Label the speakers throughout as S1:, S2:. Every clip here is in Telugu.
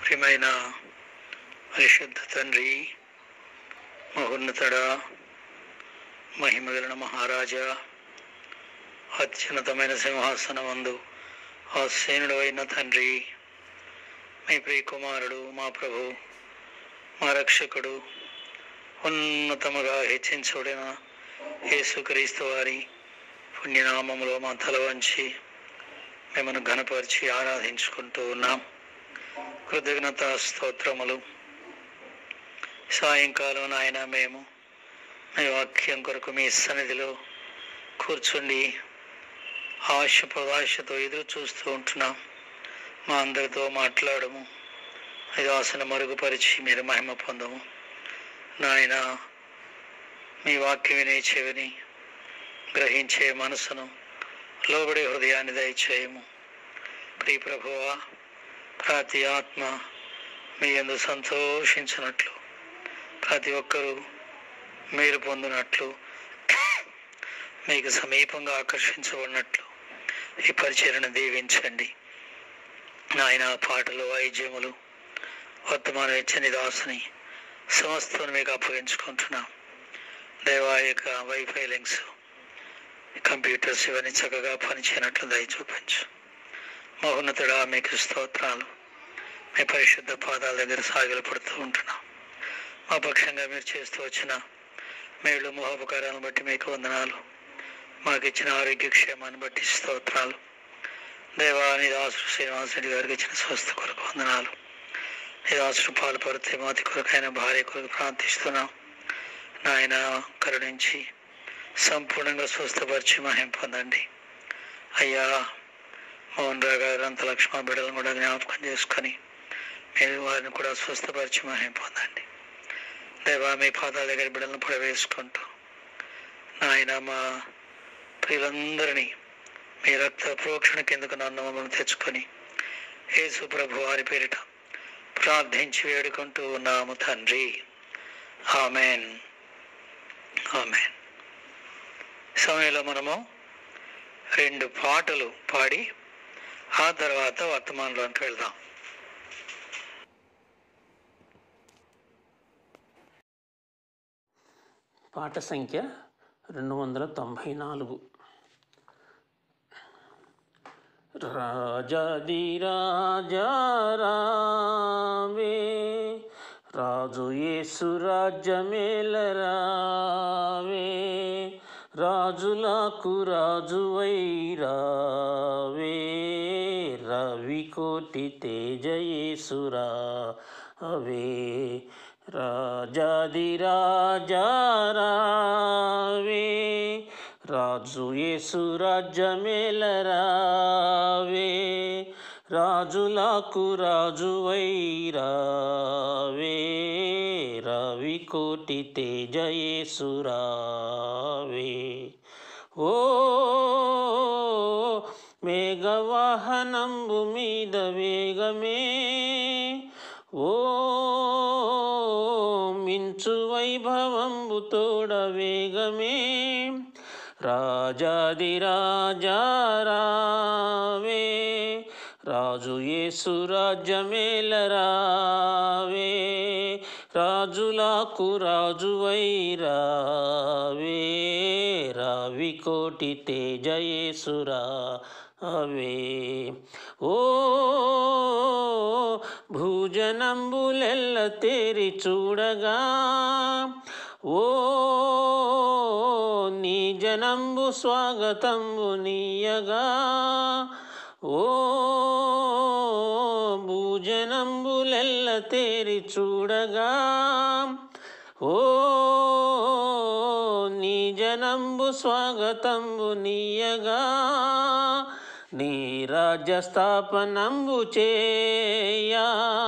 S1: ప్రియమైన పరిశుద్ధ తండ్రి మహోన్నతుడా మహిమగలన మహారాజా అత్యున్నతమైన సింహాసనమందు ఆసేనుడు అయిన తండ్రి మీ ప్రియ కుమారుడు మా ప్రభు మా రక్షకుడు ఉన్నతముగా హెచ్చించబడిన యేసుక్రీస్తు వారి పుణ్యనామములో మా తల వంచి మిమ్మల్ని ఘనపరిచి ఆరాధించుకుంటూ ఉన్నాం కృతజ్ఞత స్తోత్రములు సాయంకాలం నాయన మేము మీ వాక్యం కొరకు మీ సన్నిధిలో కూర్చుండి ఆశ ప్రదాశతో ఎదురు చూస్తూ ఉంటున్నాం మా అందరితో మాట్లాడము ఇది ఆసన మరుగుపరిచి మీరు మహిమ పొందము నాయన మీ వాక్యం వినే చెవిని గ్రహించే మనసును లోబడే హృదయాన్ని దయచేయము ప్రియ ప్రభువా ప్రతి ఆత్మ మీ యందు సంతోషించినట్లు ప్రతి ఒక్కరూ మీరు పొందినట్లు మీకు సమీపంగా ఆకర్షించబడినట్లు ఈ పరిచయను దీవించండి నాయన పాటలు వాయిద్యములు వర్తమానం ఇచ్చని దాసుని సమస్తం మీకు అప్పగించుకుంటున్నాం దేవా యొక్క వైఫై లింక్స్ కంప్యూటర్స్ ఇవన్నీ చక్కగా పనిచేయనట్లు దయ చూపించు మహోన్నతుడా మీకు స్తోత్రాలు మీ పరిశుద్ధ పాదాల దగ్గర సాగిలు పడుతూ ఉంటున్నాం మా పక్షంగా మీరు చేస్తూ వచ్చిన మేళ్ళు మహోపకారాలను బట్టి మీకు వందనాలు మాకు ఇచ్చిన ఆరోగ్య క్షేమాన్ని బట్టి స్తోత్రాలు దేవాని దాసుడు శ్రీనివాసరెడ్డి గారికి ఇచ్చిన స్వస్థ కొరకు వందనాలు ఈ దాసుడు పాల్పడితే మాతి కొరకైన భార్య కొరకు ప్రార్థిస్తున్నాం నాయన కరుణించి సంపూర్ణంగా స్వస్థపరిచి మహిం పొందండి అయ్యా మోహన్ రావు గారు అంత లక్ష్మణ బిడ్డలను కూడా జ్ఞాపకం చేసుకొని మీరు వారిని కూడా స్వస్థపరిచి మహిం పొందండి దేవా మీ పాదాల దగ్గర బిడ్డలను పడవేసుకుంటూ నాయన మా ప్రియులందరినీ మీ రక్త ప్రోక్షణ కిందకు నన్ను మమ్మల్ని తెచ్చుకొని యేసు ప్రభు వారి పేరిట ప్రార్థించి వేడుకుంటూ ఉన్నాము తండ్రి ఆమెన్ ఆమెన్ సమయంలో మనము రెండు పాటలు పాడి ఆ తర్వాత వర్తమానంలోకి వెళ్దాం
S2: పాట సంఖ్య రెండు వందల తొంభై నాలుగు రాజాది రాజా రావే రాజు యేసు రాజ్యమేల రావే రాజులకు రాజువై రావే రవి కోటి తేజ యేసురా అవే రాజాది రాజా రావే రాజు యేసు రాజ్యమేల రావే రాజులకు రాజువై రావే రవి కోటి తేజ యేసు రావే ఓ మేఘవాహనంబు మీద వేగమే ఓ మించు వైభవంబు తోడ వేగమే రాజాది రాజా రావే రాజు యేసు రాజ్యమేల రావే రాజులకు రాజువై రావే రవి కోటి తేజ యేసురా అవే ఓ భూజనంబులెల్ల తేరి చూడగా ఓ నీ జనంబు స్వాగతంబు నీయగా ఓ భూజనంబులెల్ల తేరి చూడగా ఓ నీ జనంబు స్వాగతంబు నీయగా నీ రాజ్య స్థాపనంబు చేయా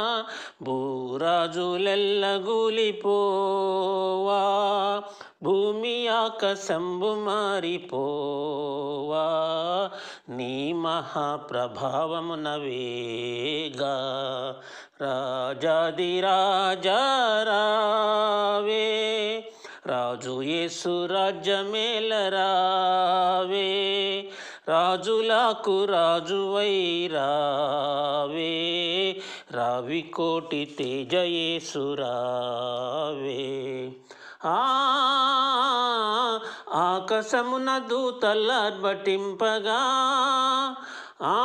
S2: భూరాజులెల్ల గూలిపోవా భూమి ఆకాశంబు మారిపోవా నీ మహాప్రభావమున వేగా రాజాది రాజా రావే రాజు యేసు రాజ్యమేల రావే రాజులకు రాజువై రావే రావి కోటి తేజయేసురావే ఆ ఆకాశమున దూతలర్బటింపగా ఆ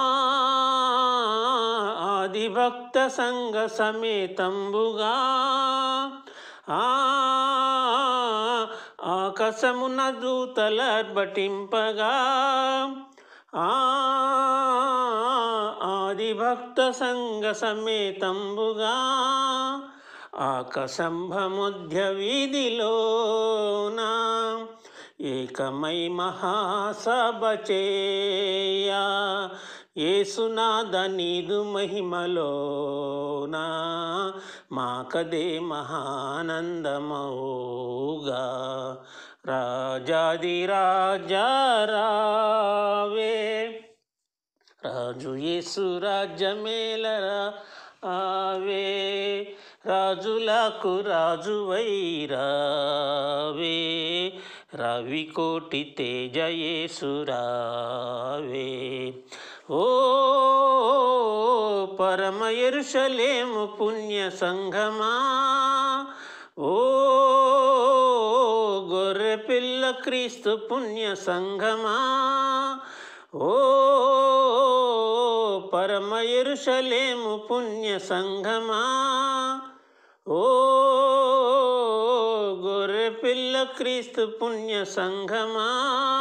S2: ఆదిభక్త సంఘ సమేతంబుగా ఆ ఆకాశమున దూతలర్బటింపగా ఆ ఆదిభక్త సంఘ సమేతంబుగా ఆకశంభముధ్య వీధిలోనా ఏకమై మహాసభ చేయా ఏసునాద నీదు మహిమలోనా మాకదే మహానందమౌగా రాజాది రాజా రావే రాజు యేసు రాజ్యమేలరా ఆవే రాజులకు రాజు వైరావే రవి కోటి తేజయేసురావే ఓ పరమ ఎరుషలేము పుణ్య సంఘమా ఓ గొర్రె పిల్ల క్రీస్తు పుణ్య సంఘమా ఓ పరమ ఎరుషలేము పుణ్య సంఘమా ఓ గొర్రె పిల్ల క్రీస్తు పుణ్య సంఘమా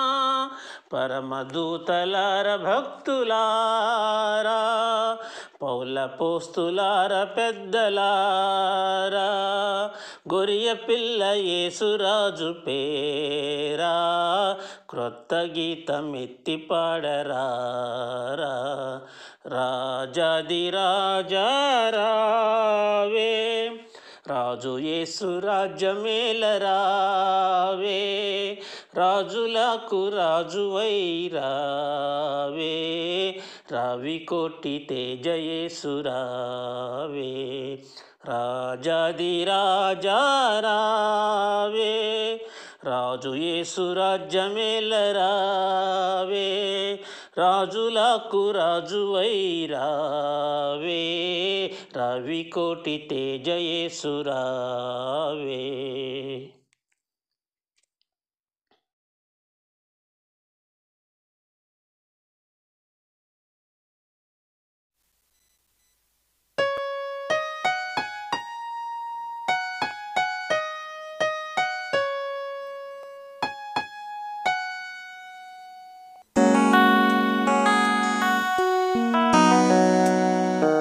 S2: పరమదూతలార భక్తులారా పౌల పోస్తులార పెద్దలారా గొరియ పిల్ల యేసురాజు పేరా క్రొత్త గీతం ఎత్తి పాడరారా రాజాది రాజా రావే రాజు యేసు రాజ్యమేలరావే రాజులకు రాజు వైరావే రవి కోటి తేజయేసురావే రాజాది రాజా రావే రాజు యేసు రాజ్యమేలరావే రాజులకు రాజు వైరావే రవి కోటి తేజయేసురావే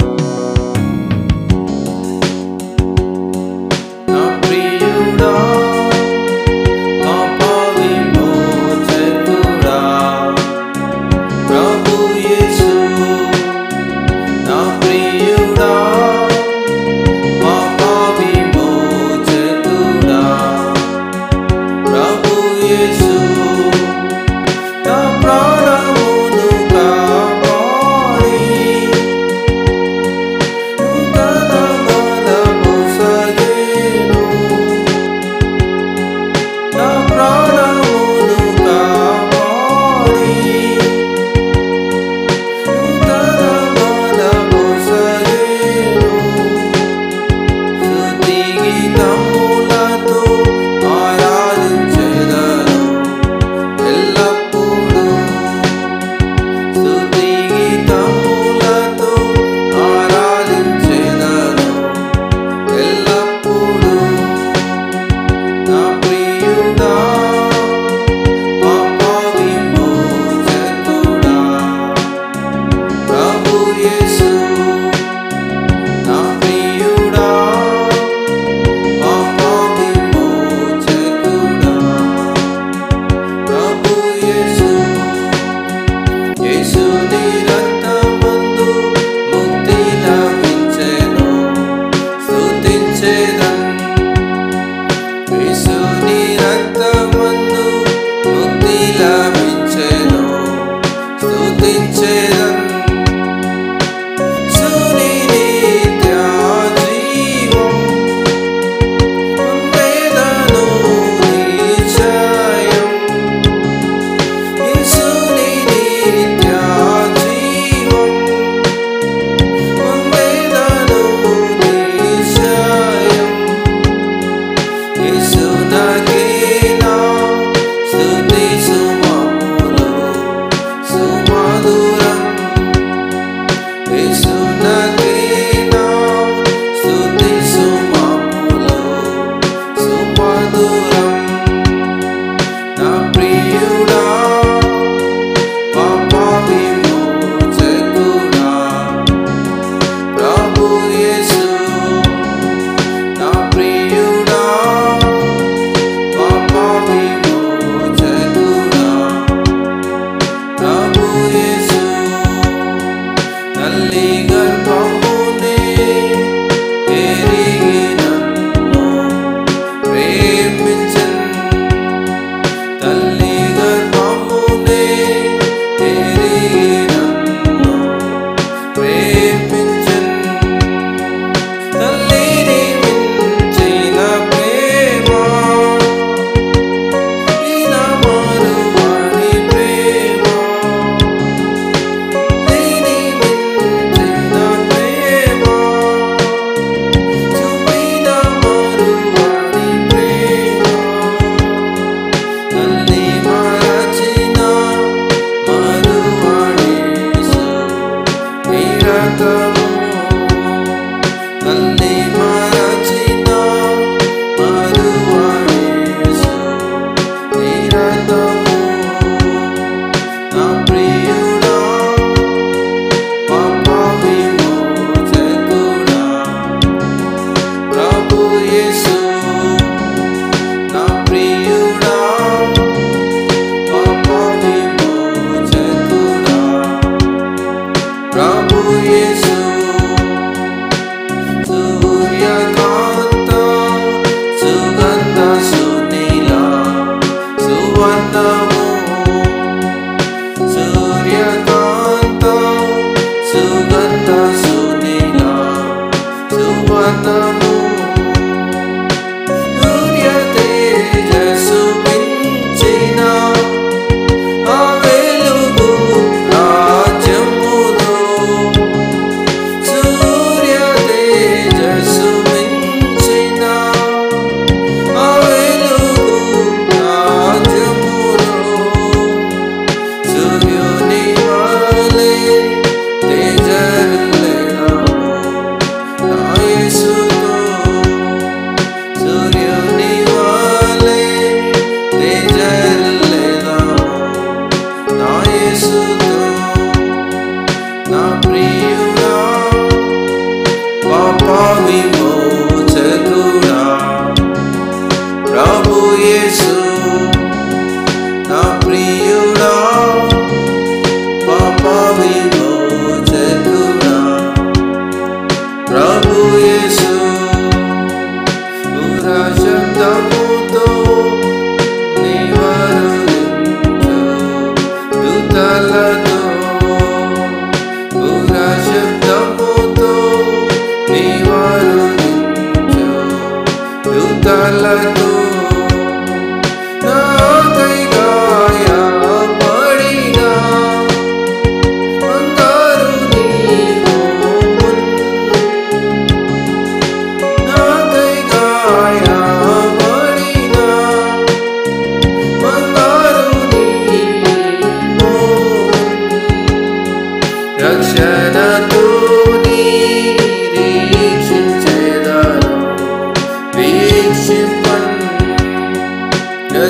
S3: నా ప్రియుడా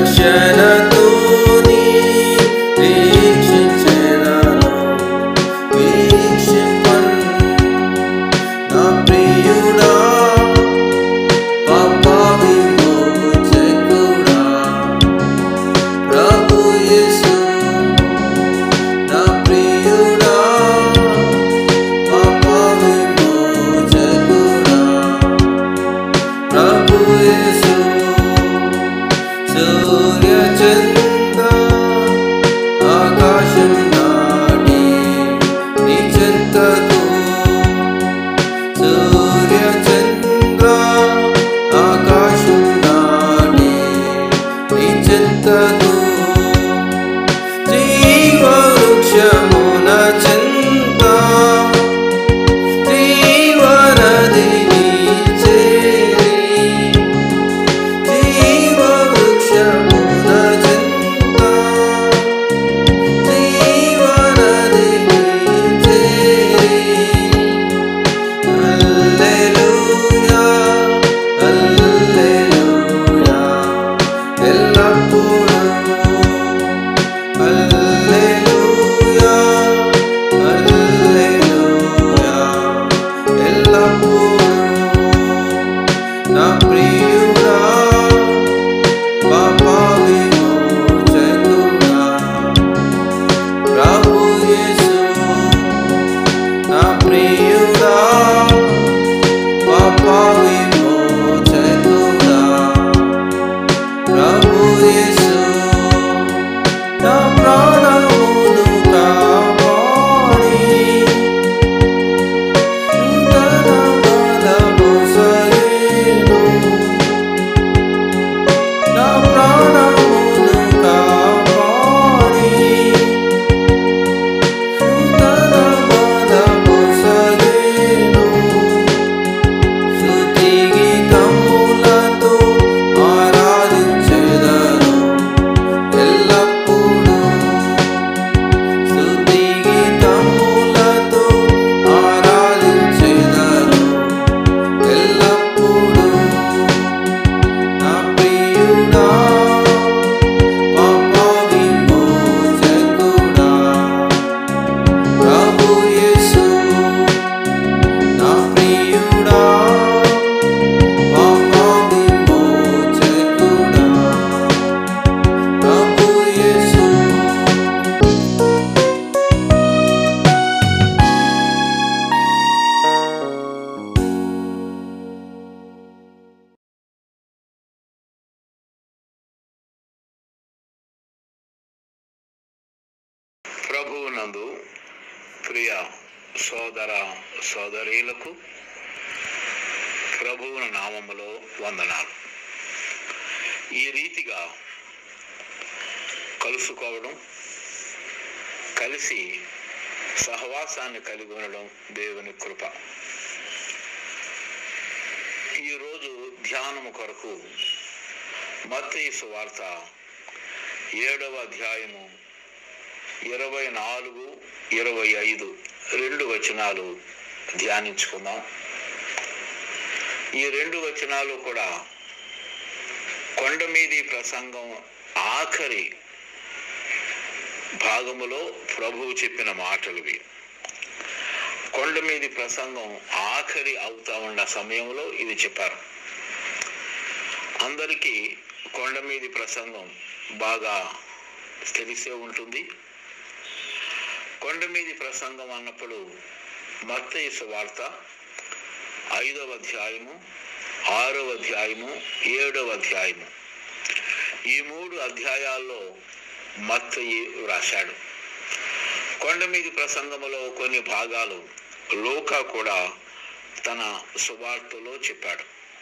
S3: రక్షణతోని వీక్షించెదను వీక్షింపన్ నా ప్రియుడా పాపా విమోచకుడా ప్రభు యేసు నా ప్రియుడా పాపా విమోచకుడా ప్రభు యేసు సూర్య చంద్ర ఆకాశం నాటి నీ చెంతకు సూర్య చంద్ర ఆకాశం నాటి నీ చెంతకు జీవవృక్షమున చెంత జీవనదిని చేరి జీవవృక్షమున చెంత జీవనదిని చేరి హల్లెలూయా హల్లెలూయా ఎల్లప్పుడూ హల్లెలూయా హల్లెలూయా ఎల్లప్పుడూ నా ప్రియుడా పాపా విమోచకుడా ప్రభు యేసు నా ప్రియుడా పాపా విమోచకుడా ప్రభు యేసు నా ప్రాణమును కాపాడి నూతన బలము సగేను. నా ప్రాణమును కాపాడి నూతన బలము సగేను. స్తుతి గీతములతో ఆరాధించెదను ఎల్లప్పుడూ స్తుతి గీతములతో ఆరాధించెదను ఎల్లప్పుడూ నా ప్రియుడా పాపా విమోచకుడా ప్రభు యేసు నా ప్రియుడా పాపా విమోచకుడా ప్రభు యేసు
S4: ప్రభువునందు ప్రియ సోదర సోదరీలకు ప్రభువున నామములో వందనాలు ఈ రీతిగా కలుసుకోవడం కలిసి సహవాసాన్ని కలిగి ఉండడం దేవుని కృప ఈరోజు ధ్యానము కొరకు మత్తయి వార్త ఏడవ అధ్యాయము ఇరవై నాలుగు ఇరవై ఐదు రెండు వచనాలు ధ్యానించుకుందాం ఈ రెండు వచనాలు కూడా కొండ మీది ప్రసంగం ఆఖరి భాగములో ప్రభువు చెప్పిన మాటలువి కొండ మీది ప్రసంగం ఆఖరి అవుతా ఉన్న సమయంలో ఇది చెప్పారు అందరికీ కొండ మీది ప్రసంగం బాగా తెలిసే ఉంటుంది కొండ మీది ప్రసంగం అన్నప్పుడు మత్తయి వార్త ఐదవ అధ్యాయము ఆరవ అధ్యాయము ఏడవ అధ్యాయము ఈ మూడు అధ్యాయాల్లో మత్తయి వ్రాశాడు కొండ మీది ప్రసంగములో కొన్ని భాగాలు లోకా కూడా తన సువార్తలో చెప్పాడు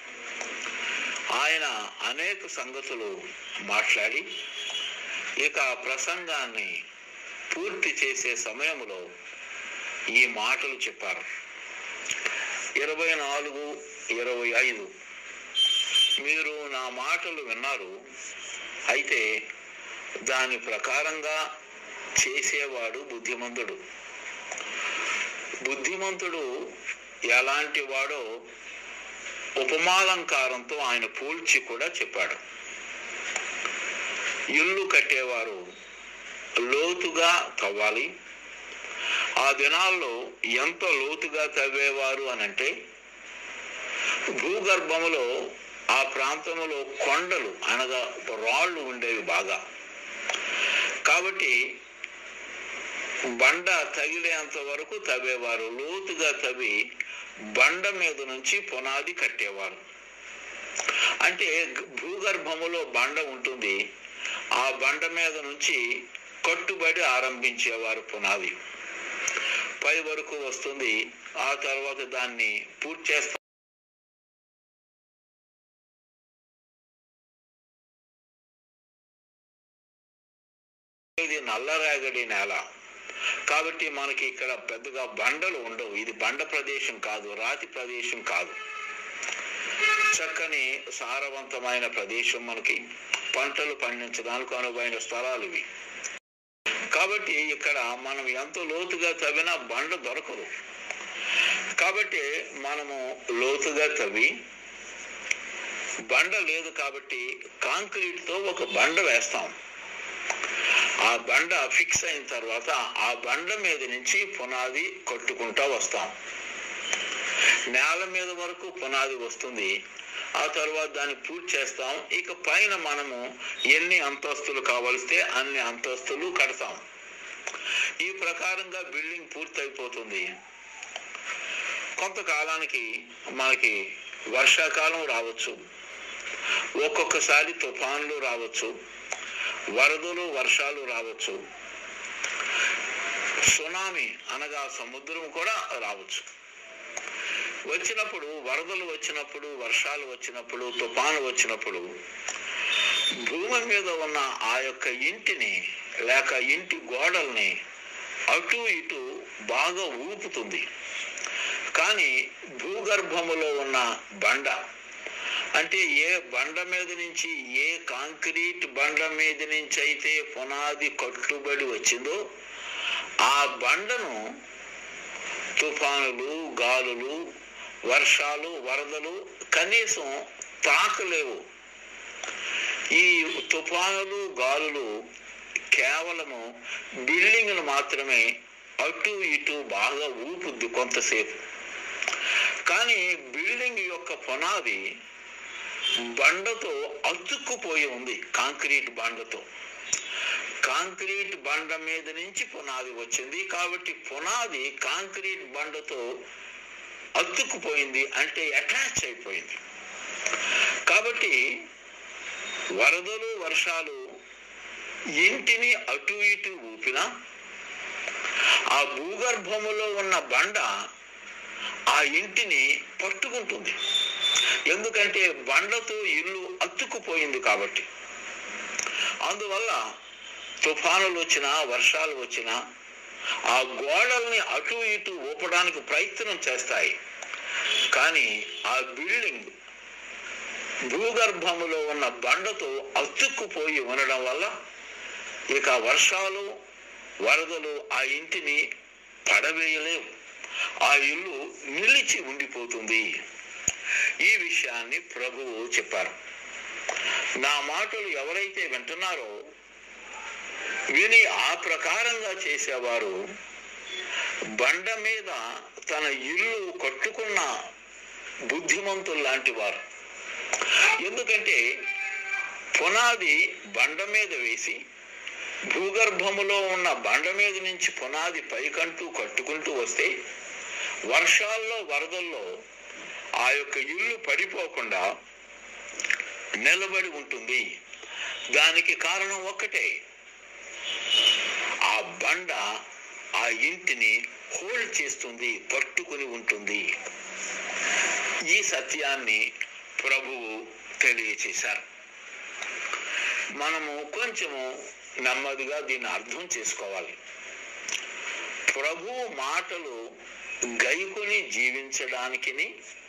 S4: ఆయన అనేక సంగతులు మాట్లాడి ఇక ఆ ప్రసంగాన్ని పూర్తి చేసే సమయంలో ఈ మాటలు చెప్పారు ఇరవై నాలుగు ఇరవై ఐదు మీరు నా మాటలు విన్నారు అయితే దాని ప్రకారంగా చేసేవాడు బుద్ధిమంతుడు బుద్ధిమంతుడు ఎలాంటి వాడో ఉపమాలంకారంతో ఆయన పోల్చి కూడా చెప్పాడు ఇల్లు కట్టేవారు లోతుగా తవ్వాలి ఆ దినాల్లో ఎంత లోతుగా తవ్వేవారు అనంటే భూగర్భములో ఆ ప్రాంతంలో కొండలు అనగా రాళ్ళు ఉండేవి బాగా కాబట్టి బండ తగిలేంత వరకు తవ్వేవారు లోతుగా తవ్వి బండ మీద నుంచి పునాది కట్టేవారు అంటే గ- భూగర్భములో బండ ఉంటుంది ఆ బండ మీద నుంచి కట్టుబడి ఆరంభించేవారు పునాది పై వరకు వస్తుంది ఆ తర్వాత దాన్ని పూర్తి చేస్తారు ఇది నల్లరేగడి నేల కాబట్టి మనకి ఇక్కడ పెద్దగా బండలు ఉండవు ఇది బండ ప్రదేశం కాదు రాతి ప్రదేశం కాదు చక్కని సారవంతమైన ప్రదేశం మనకి పంటలు పండించడానికి అనువైన స్థలాలు ఇవి కాబట్టి ఇక్కడ మనం ఎంత లోతుగా తవ్వినా బండ దొరకదు కాబట్టి మనము లోతుగా తవ్వి బండ లేదు కాబట్టి కాంక్రీట్ తో ఒక బండ వేస్తాం ఆ బండ ఫిక్స్ అయిన తర్వాత ఆ బండ మీద నుంచి పునాది కట్టుకుంటా వస్తాం నేల మీద వరకు పునాది వస్తుంది ఆ తర్వాత దాన్ని పూర్తి చేస్తాం ఇక పైన మనము ఎన్ని అంతస్తులు కావలిస్తే అన్ని అంతస్తులు కడతాం ఈ ప్రకారంగా బిల్డింగ్ పూర్తి అయిపోతుంది కొంతకాలానికి మనకి వర్షాకాలం రావచ్చు ఒక్కొక్కసారి తుఫాన్లు రావచ్చు వరదలు వర్షాలు రావచ్చు సునామీ అనగా సముద్రం కూడా రావచ్చు వచ్చినప్పుడు వరదలు వచ్చినప్పుడు వర్షాలు వచ్చినప్పుడు తుఫాను వచ్చినప్పుడు భూమి మీద ఉన్న ఆ యొక్క ఇంటిని లేక ఇంటి గోడల్ని అటు ఇటు బాగా ఊపుతుంది కానీ భూగర్భములో ఉన్న బండ అంటే ఏ బండ మీద నుంచి ఏ కాంక్రీట్ బండ మీద నుంచి అయితే పునాది కట్టుబడి వచ్చిందో ఆ బండను తుఫానులు గాలులు వర్షాలు వరదలు కనీసం తాకలేవు ఈ తుఫానులు గాలులు కేవలము బిల్డింగ్ను మాత్రమే అటు ఇటు బాగా ఊపుద్ది కొంతసేపు కానీ బిల్డింగ్ యొక్క పునాది బండతో అతుక్కుపోయి ఉంది కాంక్రీట్ బండతో కాంక్రీట్ బండ మీద నుంచి పునాది వచ్చింది కాబట్టి పునాది కాంక్రీట్ బండతో అతుక్కుపోయింది అంటే అటాచ్ అయిపోయింది కాబట్టి వరదలు వర్షాలు ఇంటిని అటు ఇటు ఊపినా ఆ భూగర్భములో ఉన్న బండ ఆ ఇంటిని పట్టుకుంటుంది ఎందుకంటే బండతో ఇల్లు అతుక్కుపోయింది కాబట్టి అందువల్ల తుఫానులు వచ్చినా వర్షాలు వచ్చినా ఆ గోడల్ని అటు ఇటు ఊపడానికి ప్రయత్నం చేస్తాయి కానీ ఆ బిల్డింగ్ భూగర్భములో ఉన్న బండతో అతుక్కుపోయి ఉండడం వల్ల ఇక వర్షాలు వరదలు ఆ ఇంటిని పడవేయలేవు ఆ ఇల్లు నిలిచి ఉండిపోతుంది ఈ విషయాన్ని ప్రభువు చెప్పారు నా మాటలు ఎవరైతే వింటున్నారో విని ఆ ప్రకారంగా చేసేవారు బండ మీద తన ఇల్లు కట్టుకున్న బుద్ధిమంతులు లాంటి వారు ఎందుకంటే పునాది బండ మీద వేసి భూగర్భములో ఉన్న బండ మీద నుంచి పునాది పైకంటూ కట్టుకుంటూ వస్తే వర్షాల్లో వరదల్లో ఆ యొక్క ఇల్లు పడిపోకుండా నిలబడి ఉంటుంది దానికి కారణం ఒక్కటే ఆ బండ ఆ ఇంటిని హోల్డ్ చేస్తుంది పట్టుకుని ఉంటుంది ఈ సత్యాన్ని ప్రభువు తెలియచేశారు మనము కొంచెము నెమ్మదిగా దీన్ని అర్థం చేసుకోవాలి ప్రభు మాటలు గైకొని జీవించడానికిని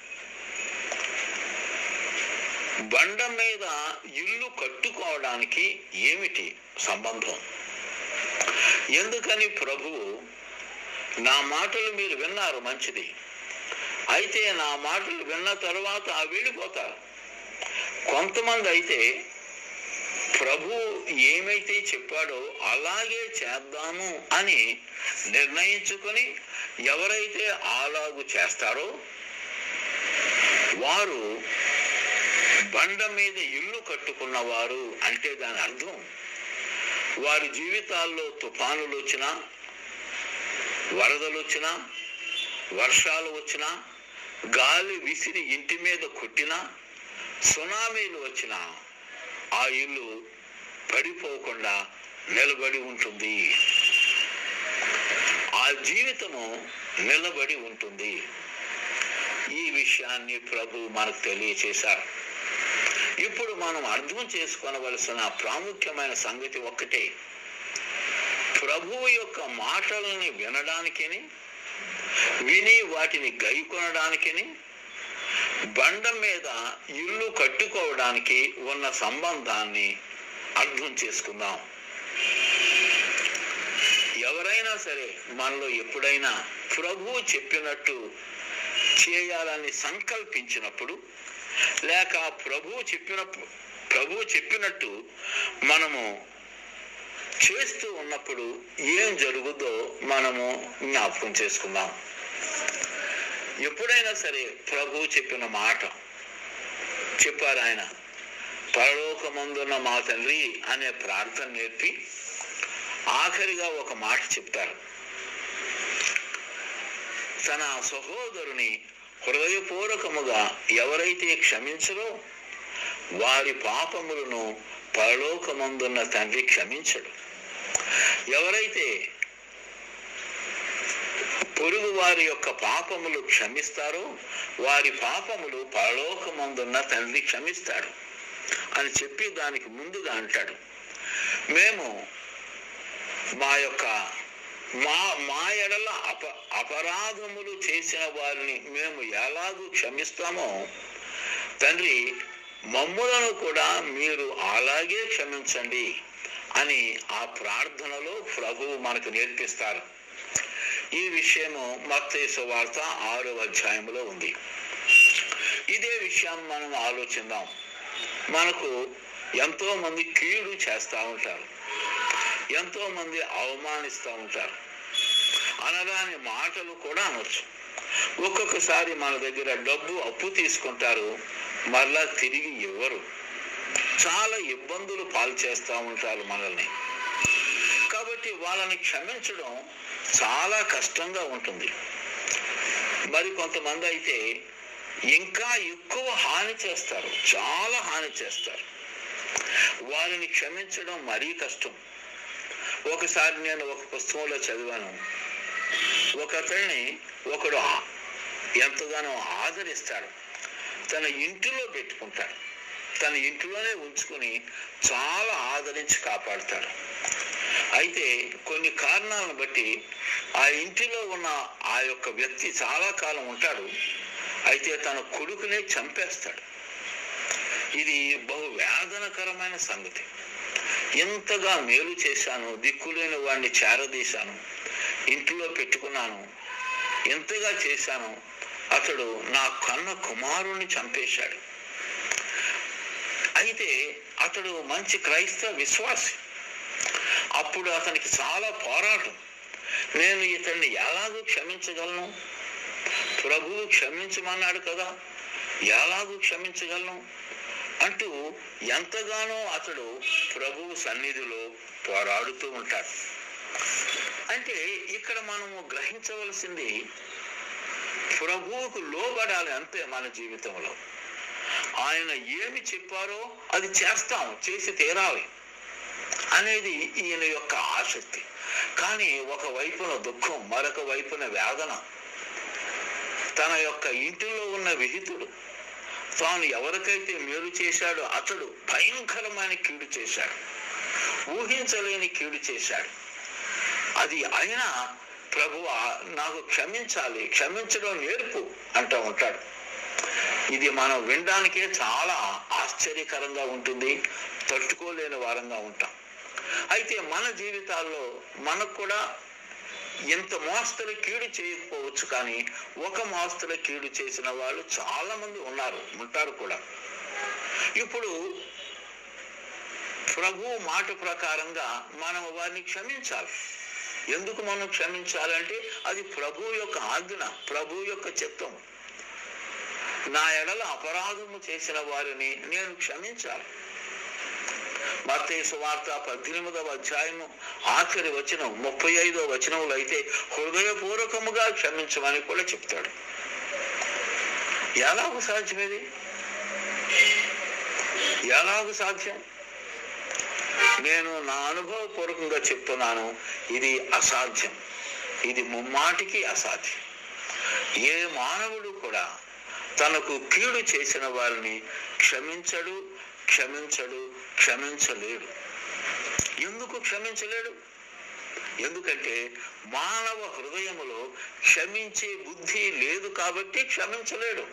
S4: బండ మీద ఇల్లు కట్టుకోవడానికి ఏమిటి సంబంధం ఎందుకని ప్రభువు నా మాటలు మీరు విన్నారు మంచిది అయితే నా మాటలు విన్న తర్వాత వెళ్ళిపోతారు కొంతమంది అయితే ప్రభు ఏమైతే చెప్పాడో అలాగే చేద్దాము అని నిర్ణయించుకొని ఎవరైతే అలాగు చేస్తారో వారు బండ మీద ఇల్లు కట్టుకున్నవారు అంటే దాని అర్థం వారి జీవితాల్లో తుఫానులు వచ్చినా వరదలు వచ్చినా వర్షాలు వచ్చినా గాలి విసిరి ఇంటి మీద కొట్టినా సునామీలు వచ్చినా ఆ ఇల్లు పడిపోకుండా నిలబడి ఉంటుంది ఆ జీవితము నిలబడి ఉంటుంది ఈ విషయాన్ని ప్రభు మనకు తెలియచేశారు ఇప్పుడు మనం అర్థం చేసుకోవలసిన ప్రాముఖ్యమైన సంగతి ఒక్కటే ప్రభువు యొక్క మాటలని వినడానికిని విని వాటిని గైకొనడానికిని బండ మీద ఇల్లు కట్టుకోవడానికి ఉన్న సంబంధాన్ని అర్థం చేసుకుందాం ఎవరైనా సరే మనలో ఎప్పుడైనా ప్రభువు చెప్పినట్టు చేయాలని సంకల్పించినప్పుడు లేక ప్రభువు చెప్పినప్పుడు ప్రభువు చెప్పినట్టు మనము చేస్తూ ఉన్నప్పుడు ఏం జరుగుదో మనము జ్ఞాపకం చేసుకుందాం ఎప్పుడైనా సరే ప్రభువు చెప్పిన మాట చెప్పారు ఆయన పరలోకమందున్న మా తండ్రి అనే ప్రార్థన నేర్పి ఆఖరిగా ఒక మాట చెప్తారు తన సహోదరుని హృదయపూర్వకముగా ఎవరైతే క్షమించరో వారి పాపములను పరలోకమందున్న తండ్రి క్షమించడు ఎవరైతే పొరుగు వారి యొక్క పాపములు క్షమిస్తారో వారి పాపములు పరలోకమందున్న తండ్రి క్షమిస్తాడు అని చెప్పి దానికి ముందుగా అంటాడు మేము మా యొక్క మా మా ఎడల అప అపరాధములు చేసిన వారిని మేము ఎలాగూ క్షమిస్తామో తండ్రి మమ్ములను కూడా మీరు అలాగే క్షమించండి అని ఆ ప్రార్థనలో ప్రభువు మనకు నేర్పిస్తారు ఈ విషయము మత్తేసు వార్త ఆరో అధ్యాయంలో ఉంది ఇదే విషయం మనం ఆలోచిద్దాం మనకు ఎంతో మంది కీడు చేస్తూ ఉంటారు ఎంతో మంది అవమానిస్తూ ఉంటారు అనరాని మాటలు కూడా అనొచ్చు ఒక్కొక్కసారి మన దగ్గర డబ్బు అప్పు తీసుకుంటారు మరలా తిరిగి ఇవ్వరు చాలా ఇబ్బందులు పాలు చేస్తూ ఉంటారు మనల్ని కాబట్టి వాళ్ళని క్షమించడం చాలా కష్టంగా ఉంటుంది మరి కొంతమంది అయితే ఇంకా ఎక్కువ హాని చేస్తారు చాలా హాని చేస్తారు వారిని క్షమించడం మరీ కష్టం ఒకసారి నేను ఒక పుస్తకంలో చదివాను ఒక అతన్ని ఒకడు ఆ- ఎంతగానో ఆదరిస్తాడు తన ఇంటిలో పెట్టుకుంటాడు తన ఇంటిలోనే ఉంచుకుని చాలా ఆదరించి కాపాడుతాడు అయితే కొన్ని కారణాలను బట్టి ఆ ఇంటిలో ఉన్న ఆ యొక్క వ్యక్తి చాలా కాలం ఉంటాడు అయితే తన కొడుకునే చంపేస్తాడు ఇది బహు వేదనకరమైన సంగతి ఎంతగా మేలు చేశాను దిక్కులేని వాడిని చేరదీశాను ఇంట్లో పెట్టుకున్నాను ఎంతగా చేశాను అతడు నా కన్న కుమారుణ్ణి చంపేశాడు అయితే అతడు మంచి క్రైస్తవ విశ్వాసి అప్పుడు అతనికి చాలా పోరాటం నేను ఇతన్ని ఎలాగూ క్షమించగలను ప్రభువు క్షమించమన్నాడు కదా ఎలాగూ క్షమించగలను అంటూ ఎంతగానో అతడు ప్రభువు సన్నిధిలో పోరాడుతూ ఉంటాడు అంటే ఇక్కడ మనము గ్రహించవలసింది ప్రభువుకు లోబడాలి అంతే మన జీవితంలో ఆయన ఏమి చెప్పారో అది చేస్తాం చేసి తీరాలి అనేది ఈయన యొక్క ఆసక్తి కానీ ఒక వైపున దుఃఖం మరొక వైపున వేదన తన యొక్క ఇంటిలో ఉన్న విహితుడు తాను ఎవరికైతే మేలు చేశాడో అతడు భయంకరమైన కీడు చేశాడు ఊహించలేని కీడు చేశాడు అది అయినా ప్రభు నాకు క్షమించాలి క్షమించడం నేర్పు అంటూ ఉంటాడు ఇది మనం వినడానికే చాలా ఆశ్చర్యకరంగా ఉంటుంది తట్టుకోలేని వారంగా ఉంటాం అయితే మన జీవితాల్లో మనకు కూడా ఎంత మోస్తరు కీడు చేయకపోవచ్చు కానీ ఒక మోస్తరు కీడు చేసిన వాళ్ళు చాలా మంది ఉన్నారు ఉంటారు కూడా ఇప్పుడు ప్రభు మాట ప్రకారంగా మనం వారిని క్షమించాలి ఎందుకు మనం క్షమించాలంటే అది ప్రభు యొక్క ఆజ్ఞ ప్రభు యొక్క చిత్తం నా ఎడల అపరాధము చేసిన వారిని నేను క్షమించాలి మత్తయి వార్త పద్దెనిమిదవ అధ్యాయము ఆఖరి వచనం ముప్పై ఐదో వచనములు అయితే హృదయపూర్వకముగా క్షమించమని కూడా చెప్తాడు ఎలాగూ సాధ్యం ఇది ఎలాగూ సాధ్యం నేను నా అనుభవపూర్వకంగా చెప్తున్నాను ఇది అసాధ్యం ఇది ముమ్మాటికి అసాధ్యం ఏ మానవుడు కూడా తనకు కీడు చేసిన వారిని క్షమించడు క్షమించడు క్షమించలేడు ఎందుకు క్షమించలేడు ఎందుకంటే మానవ హృదయములో క్షమించే బుద్ధి లేదు కాబట్టి క్షమించలేడు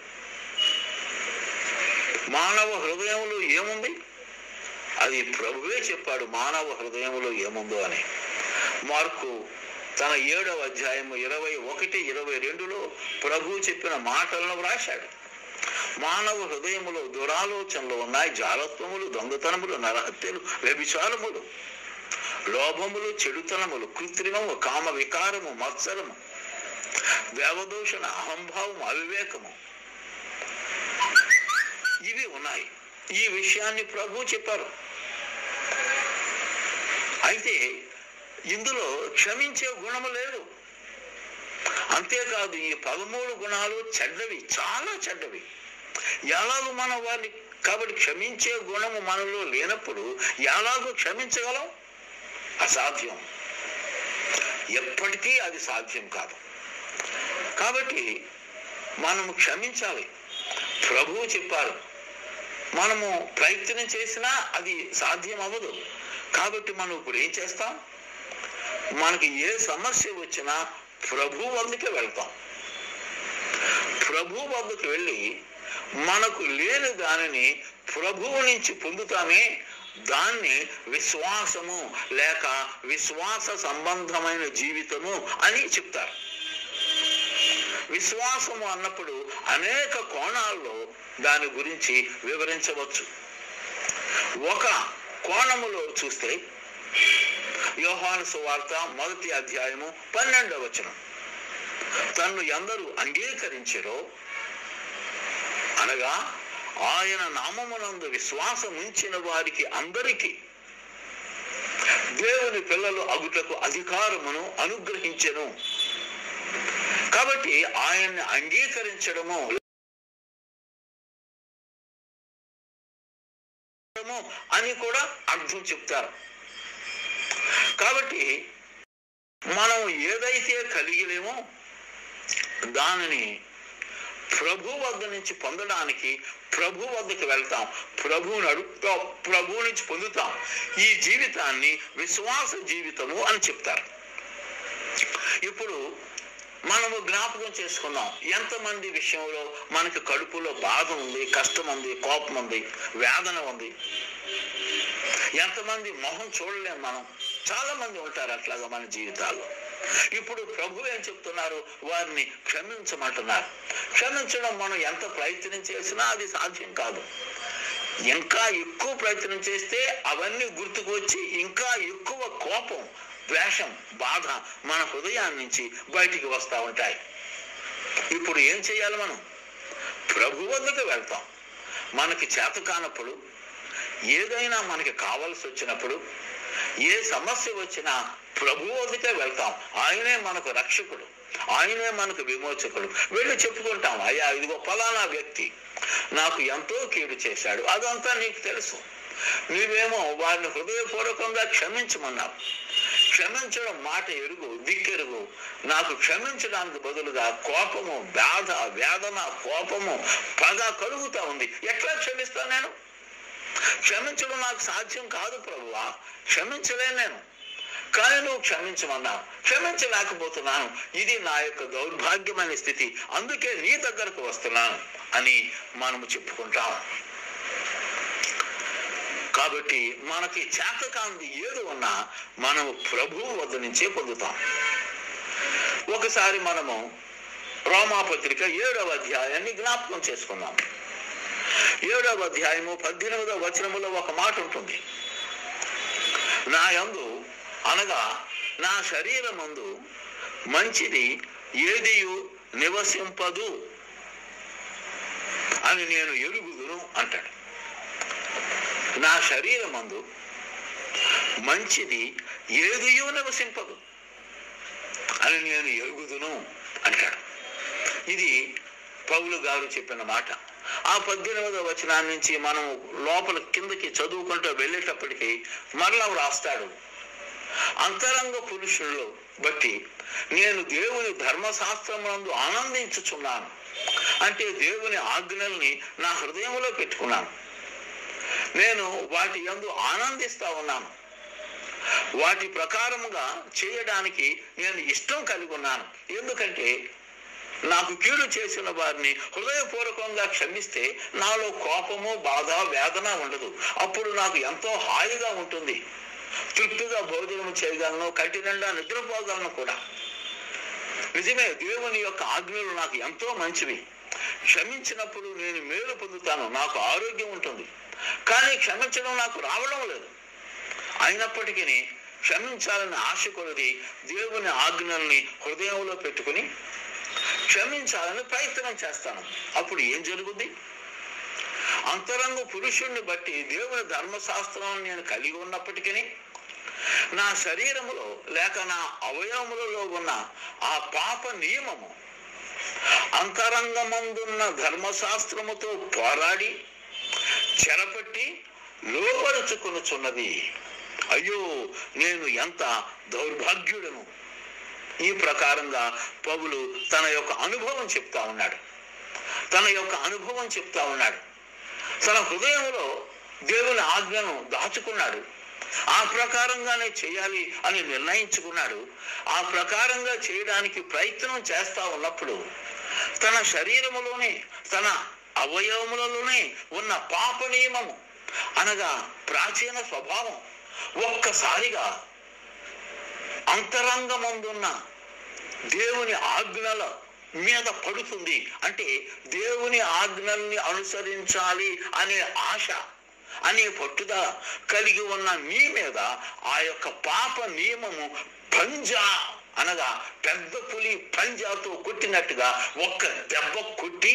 S4: మానవ హృదయంలో ఏముంది అది ప్రభువే చెప్పాడు మానవ హృదయంలో ఏముందో అని మార్కు తన ఏడవ అధ్యాయము ఇరవై ఒకటి ఇరవై రెండులో ప్రభు చెప్పిన మాటలను వ్రాశాడు మానవ హృదయములో దురాలోచనలు ఉన్నాయి జాలత్వములు దొంగతనములు నరహత్యలు వ్యభిచారములు లోభములు చెడుతనములు కృత్రిమము కామ వికారము మత్సరము దేవదూషణ అహంభావం అవివేకము ఇవి ఉన్నాయి ఈ విషయాన్ని ప్రభు చెప్పారు అయితే ఇందులో క్షమించే గుణము లేదు అంతేకాదు ఈ పదమూడు గుణాలు చెడ్డవి చాలా చెడ్డవి ఎలాగో మనం వారిని కాబట్టి క్షమించే గుణము మనలో లేనప్పుడు ఎలాగో క్షమించగలం అసాధ్యం ఎప్పటికీ అది సాధ్యం కాదు కాబట్టి మనము క్షమించాలి ప్రభువు చెప్పారు మనము ప్రయత్నం చేసినా అది సాధ్యం అవ్వదు కాబట్టి మనం ఇప్పుడు ఏం చేస్తాం మనకి ఏ సమస్య వచ్చినా ప్రభు వద్దకే వెళ్తాం ప్రభు వద్దకు వెళ్ళి మనకు లేని దానిని ప్రభువు నుంచి పొందుతామే దాన్ని విశ్వాసము లేక విశ్వాస సంబంధమైన జీవితము అని చెప్తారు విశ్వాసము అన్నప్పుడు అనేక కోణాల్లో దాని గురించి వివరించవచ్చు ఒక కోణములో చూస్తే యోహాను సువార్త మొదటి అధ్యాయము పన్నెండవ వచనం తన్ను ఎందరూ అంగీకరించారో అనగా ఆయన నామమునందు విశ్వాసం ఉంచిన వారికి అందరికీ దేవుని పిల్లలు అగుటకు అధికారమును అనుగ్రహించెను కాబట్టి ఆయన్ని అంగీకరించడము అని కూడా అర్థం చెప్తారు కాబట్టి మనం ఏదైతే కలిగిలేమో దానిని ప్రభు వద్ద నుంచి పొందడానికి ప్రభు వద్దకు వెళ్తాం ప్రభువుని అడుగుతాం ప్రభు నుంచి పొందుతాం ఈ జీవితాన్ని విశ్వాస జీవితము అని చెప్తారు ఇప్పుడు మనము జ్ఞాపకం చేసుకున్నాం ఎంతమంది విషయంలో మనకి కడుపులో బాధ ఉంది కష్టం ఉంది కోపం ఉంది వేదన ఉంది ఎంతమంది మొహం చూడలేం మనం చాలా మంది ఉంటారు అట్లాగా మన జీవితాల్లో ఇప్పుడు ప్రభు ఏం చెప్తున్నారు వారిని క్షమించమంటున్నారు క్షమించడం మనం ఎంత ప్రయత్నం చేసినా అది సాధ్యం కాదు ఇంకా ఎక్కువ ప్రయత్నం చేస్తే అవన్నీ గుర్తుకు వచ్చి ఇంకా ఎక్కువ కోపం ద్వేషం బాధ మన హృదయాన్ని నుంచి బయటికి వస్తూ ఉంటాయి ఇప్పుడు ఏం చేయాలి మనం ప్రభు వద్దకు వెళ్తాం మనకి చేత కానప్పుడు ఏదైనా మనకి కావాల్సి వచ్చినప్పుడు ఏ సమస్య వచ్చినా ప్రభు వద్దకే వెళ్తాం ఆయనే మనకు రక్షకుడు ఆయనే మనకు విమోచకుడు వెళ్ళి చెప్పుకుంటాం అయ్యా ఇదిగో ఫలానా వ్యక్తి నాకు ఎంతో కీడు చేశాడు అదంతా నీకు తెలుసు నీవేమో వారిని హృదయపూర్వకంగా క్షమించమన్నావు క్షమించడం మాట ఎరుగు దిక్కెరుగు నాకు క్షమించడానికి బదులుగా కోపము బాధ వేదన కోపము పగ కలుగుతా ఉంది ఎట్లా క్షమిస్తాను నేను క్షమించడం నాకు సాధ్యం కాదు ప్రభువా క్షమించలేను నేను కానీ నువ్వు క్షమించమన్నావు క్షమించలేకపోతున్నాను ఇది నా యొక్క దౌర్భాగ్యమైన స్థితి అందుకే నీ దగ్గరకు వస్తున్నాను అని మనము చెప్పుకుంటాం కాబట్టి మనకి చేతకాంది ఏది ఉన్నా మనము ప్రభువు వద్ద నుంచే పొందుతాం ఒకసారి మనము రోమాపత్రిక ఏడవ అధ్యాయాన్ని జ్ఞాపకం చేసుకున్నాం ఏడవ అధ్యాయము పద్దెనిమిదవ వచనములో ఒక మాట ఉంటుంది నా యందు అనగా నా శరీరమందు మంచిది ఏదియు నివసింపదు అని నేను ఎరుగుదును అంటాడు నా శరీరమందు మంచిది ఏదియూ నివసింపదు అని నేను ఎరుగుదును అంటాడు ఇది పౌలు గారు చెప్పిన మాట ఆ పద్దెనిమిదవ వచనాన్ని నుంచి మనం లోపల కిందకి చదువుకుంటూ వెళ్ళేటప్పటికి మరలా రాస్తాడు అంతరంగ పురుషుల్లో బట్టి నేను దేవుని ధర్మశాస్త్రమునందు ఆనందించుచున్నాను అంటే దేవుని ఆజ్ఞల్ని నా హృదయంలో పెట్టుకున్నాను నేను వాటి యందు ఆనందిస్తా ఉన్నాను వాటి ప్రకారముగా చేయడానికి నేను ఇష్టం కలిగి ఉన్నాను ఎందుకంటే నాకు కీడు చేసిన వారిని హృదయపూర్వకంగా క్షమిస్తే నాలో కోపము బాధ వేదన ఉండదు అప్పుడు నాకు ఎంతో హాయిగా ఉంటుంది తృప్తిగా భోజనం చేయగలను కంటి నిండా నిద్రపోగలను కూడా నిజమే దేవుని యొక్క ఆజ్ఞలు నాకు ఎంతో మంచివి క్షమించినప్పుడు నేను మేలు పొందుతాను నాకు ఆరోగ్యం ఉంటుంది కానీ క్షమించడం నాకు రావడం లేదు అయినప్పటికీ క్షమించాలని ఆశ కొలది దేవుని ఆజ్ఞల్ని హృదయంలో పెట్టుకుని క్షమించాలని ప్రయత్నం చేస్తాను అప్పుడు ఏం జరుగుద్ది అంతరంగ పురుషుణ్ణి బట్టి దేవుని ధర్మశాస్త్రం నేను కలిగి ఉన్నప్పటికీ నా శరీరములో లేక నా అవయవములలో ఉన్న ఆ పాప నియమము అంతరంగమందున్న ధర్మశాస్త్రముతో పోరాడి చెరపట్టి లోపరుచుకొనుచున్నది అయ్యో నేను ఎంత దౌర్భాగ్యుడను ఈ ప్రకారంగా పౌలు తన యొక్క అనుభవం చెప్తా ఉన్నాడు తన యొక్క అనుభవం చెప్తా ఉన్నాడు తన హృదయంలో దేవుని ఆజ్ఞను దాచుకున్నాడు ఆ ప్రకారంగానే చేయాలి అని నిర్ణయించుకున్నాడు ఆ ప్రకారంగా చేయడానికి ప్రయత్నం చేస్తా ఉన్నప్పుడు తన శరీరములోనే తన అవయవములలోనే ఉన్న పాప నియమము అనగా ప్రాచీన స్వభావం ఒక్కసారిగా అంతరంగమందున్న దేవుని ఆజ్ఞల మీద పడుతుంది అంటే దేవుని ఆజ్ఞల్ని అనుసరించాలి అనే ఆశ అనే పట్టుదల కలిగి ఉన్న నీ మీద ఆ యొక్క పాప నియమము పంజా అనగా పెద్ద పులి పంజాతో కొట్టినట్టుగా ఒక్క దెబ్బ కొట్టి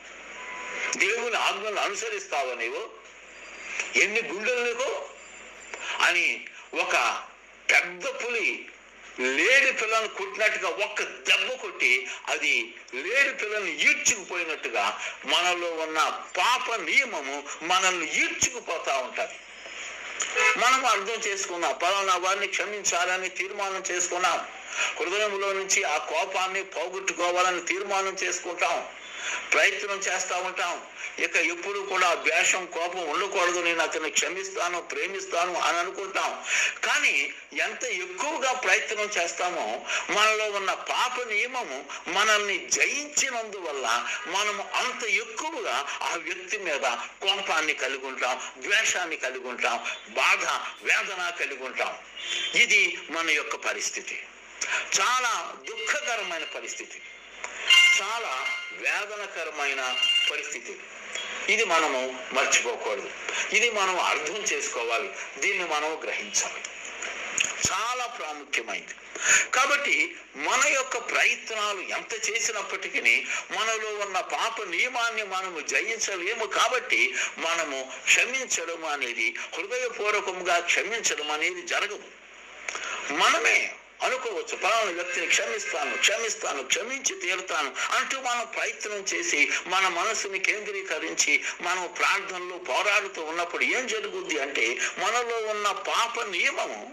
S4: దేవుని ఆజ్ఞలు అనుసరిస్తావా నీవు ఎన్ని గుండెలు నీకు అని ఒక పెద్ద పులి లేడి పిల్లను కొట్టినట్టుగా ఒక్క దెబ్బ కొట్టి అది లేడి పిల్లని ఈడ్చుకుపోయినట్టుగా మనలో ఉన్న పాప నియమము మనల్ని ఈడ్చుకుపోతా ఉంటది మనం అర్థం చేసుకున్నాం పలానా వారిని క్షమించాలని తీర్మానం చేసుకున్నాం హృదయంలో నుంచి ఆ కోపాన్ని పోగొట్టుకోవాలని తీర్మానం చేసుకుంటాం ప్రయత్నం చేస్తా ఉంటాం ఇక ఎప్పుడు కూడా ద్వేషం కోపం ఉండకూడదు నేను అతన్ని క్షమిస్తాను ప్రేమిస్తాను అని అనుకుంటాం కానీ ఎంత ఎక్కువగా ప్రయత్నం చేస్తామో మనలో ఉన్న పాప నియమము మనల్ని జయించినందువల్ల మనము అంత ఎక్కువగా ఆ వ్యక్తి మీద కోపాన్ని కలిగి ఉంటాం ద్వేషాన్ని కలిగి ఉంటాం బాధ వేదన కలిగి ఉంటాం ఇది మన యొక్క పరిస్థితి చాలా దుఃఖకరమైన పరిస్థితి చాలా వేదనకరమైన పరిస్థితి ఇది మనము మర్చిపోకూడదు ఇది మనం అర్థం చేసుకోవాలి దీన్ని మనం గ్రహించాలి చాలా ప్రాముఖ్యమైనది కాబట్టి మన యొక్క ప్రయత్నాలు ఎంత చేసినప్పటికీ మనలో ఉన్న పాప నియమాన్ని మనము జయించలేము కాబట్టి మనము క్షమించడం అనేది హృదయపూర్వకంగా క్షమించడం అనేది జరగదు మనమే అనుకోవచ్చు పలానా వ్యక్తిని క్షమిస్తాను క్షమిస్తాను క్షమించి తీరుతాను అంటూ మనం ప్రయత్నం చేసి మన మనసుని కేంద్రీకరించి మనం ప్రార్థనలో పోరాడుతూ ఉన్నప్పుడు ఏం జరుగుద్ది అంటే మనలో ఉన్న పాప నియమము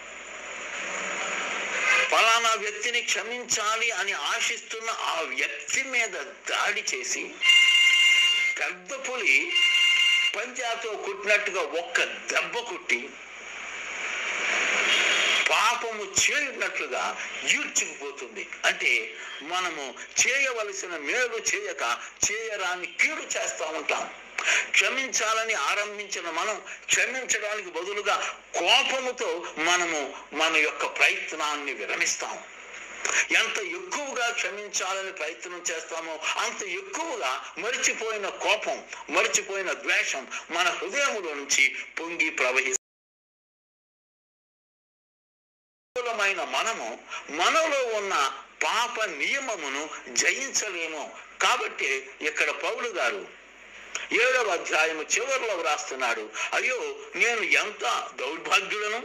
S4: ఫలానా వ్యక్తిని క్షమించాలి అని ఆశిస్తున్న ఆ వ్యక్తి మీద దాడి చేసి పెద్ద పులి పంజాతో కుట్టినట్టుగా ఒక్క దెబ్బ కుట్టి పాపము చేయనట్లుగా ఈడ్చుకుపోతుంది అంటే మనము చేయవలసిన మేలు చేయక చేయరాని కీడు చేస్తూ ఉంటాం క్షమించాలని ఆరంభించిన మనం క్షమించడానికి బదులుగా కోపముతో మనము మన యొక్క ప్రయత్నాన్ని విరమిస్తాం ఎంత ఎక్కువగా క్షమించాలని ప్రయత్నం చేస్తామో అంత ఎక్కువగా మరిచిపోయిన కోపం మరిచిపోయిన ద్వేషం మన హృదయములో నుంచి పొంగి ప్రవహిస్తుంది మనలో ఉన్న పాప నియమమును జయించలేము కాబట్టి ఇక్కడ పౌలు గారు ఏడవ అధ్యాయము చివరిలో వ్రాస్తున్నాడు అయ్యో నేను ఎంత దౌర్భాగ్యులను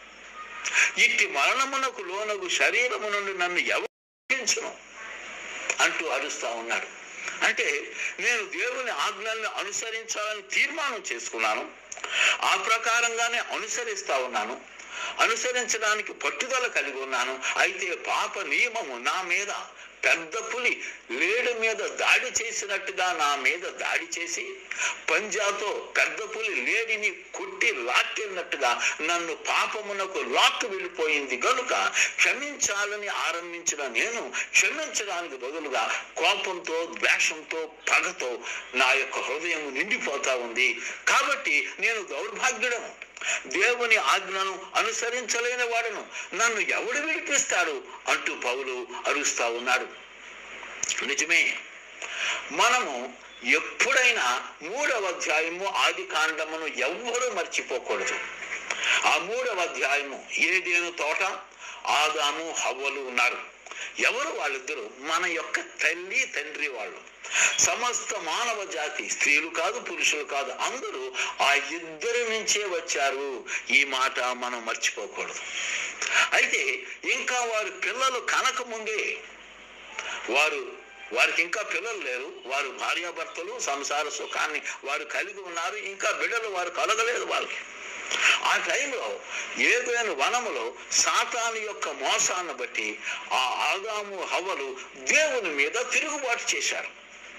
S4: ఇట్టి మరణమునకు లోనగు శరీరము నుండి నన్ను ఎవరు రక్షించును అంటూ అరుస్తా ఉన్నాడు అంటే నేను దేవుని ఆజ్ఞల్ని అనుసరించాలని తీర్మానం చేసుకున్నాను ఆ ప్రకారంగానే అనుసరిస్తా ఉన్నాను అనుసరించడానికి పట్టుదల కలిగి ఉన్నాను అయితే పాప నియమము నా మీద పెద్ద పులి లేడు మీద దాడి చేసినట్టుగా నా మీద దాడి చేసి పంజాతో పెద్ద పులి లేడిని కొట్టి లాక్కెళ్ళినట్టుగా నన్ను పాపమునకు లాక్కు వెళ్ళిపోయింది గనుక క్షమించాలని ఆరంభించిన నేను క్షమించడానికి బదులుగా కోపంతో ద్వేషంతో పగతో నా యొక్క హృదయం నిండిపోతా ఉంది కాబట్టి నేను దౌర్భాగ్యుడను దేవుని ఆజ్ఞను అనుసరించలేని వాడును నన్ను ఎవడు విడిపిస్తాడు అంటూ పౌలు అరుస్తా ఉన్నాడు నిజమే మనము ఎప్పుడైనా మూడవ అధ్యాయము ఆది కాండమును ఎవ్వరూ మర్చిపోకూడదు ఆ మూడవ అధ్యాయము ఏదేను తోట ఆదాము హవ్వలు ఉన్నారు ఎవరు వాళ్ళిద్దరు మన యొక్క తల్లి తండ్రి వాళ్ళు సమస్త మానవ జాతి స్త్రీలు కాదు పురుషులు కాదు అందరూ ఆ ఇద్దరి నుంచే వచ్చారు ఈ మాట మనం మర్చిపోకూడదు అయితే ఇంకా వారు పిల్లలు కనక ముందే వారు వారికి ఇంకా పిల్లలు లేరు వారు భార్యాభర్తలు సంసార సుఖాన్ని వారు కలిగి ఉన్నారు ఇంకా బిడ్డలు వారు కలగలేదు వాళ్ళకి ఆ టైంలో ఏదైనా వనములో సాతాను యొక్క మోసాన్ని బట్టి ఆ ఆదాము హవలు దేవుని మీద తిరుగుబాటు చేశారు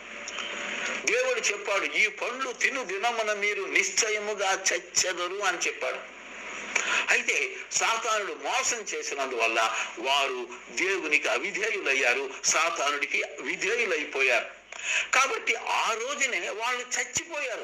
S4: దేవుడు చెప్పాడు ఈ పండ్లు తిను దినమున మీరు నిశ్చయముగా చచ్చెదరు అని చెప్పాడు అయితే సాతానుడు మోసం చేసినందువల్ల వారు దేవునికి అవిధేయులయ్యారు సాతానుడికి విధేయులైపోయారు కాబట్టి ఆ రోజునే వాళ్ళు చచ్చిపోయారు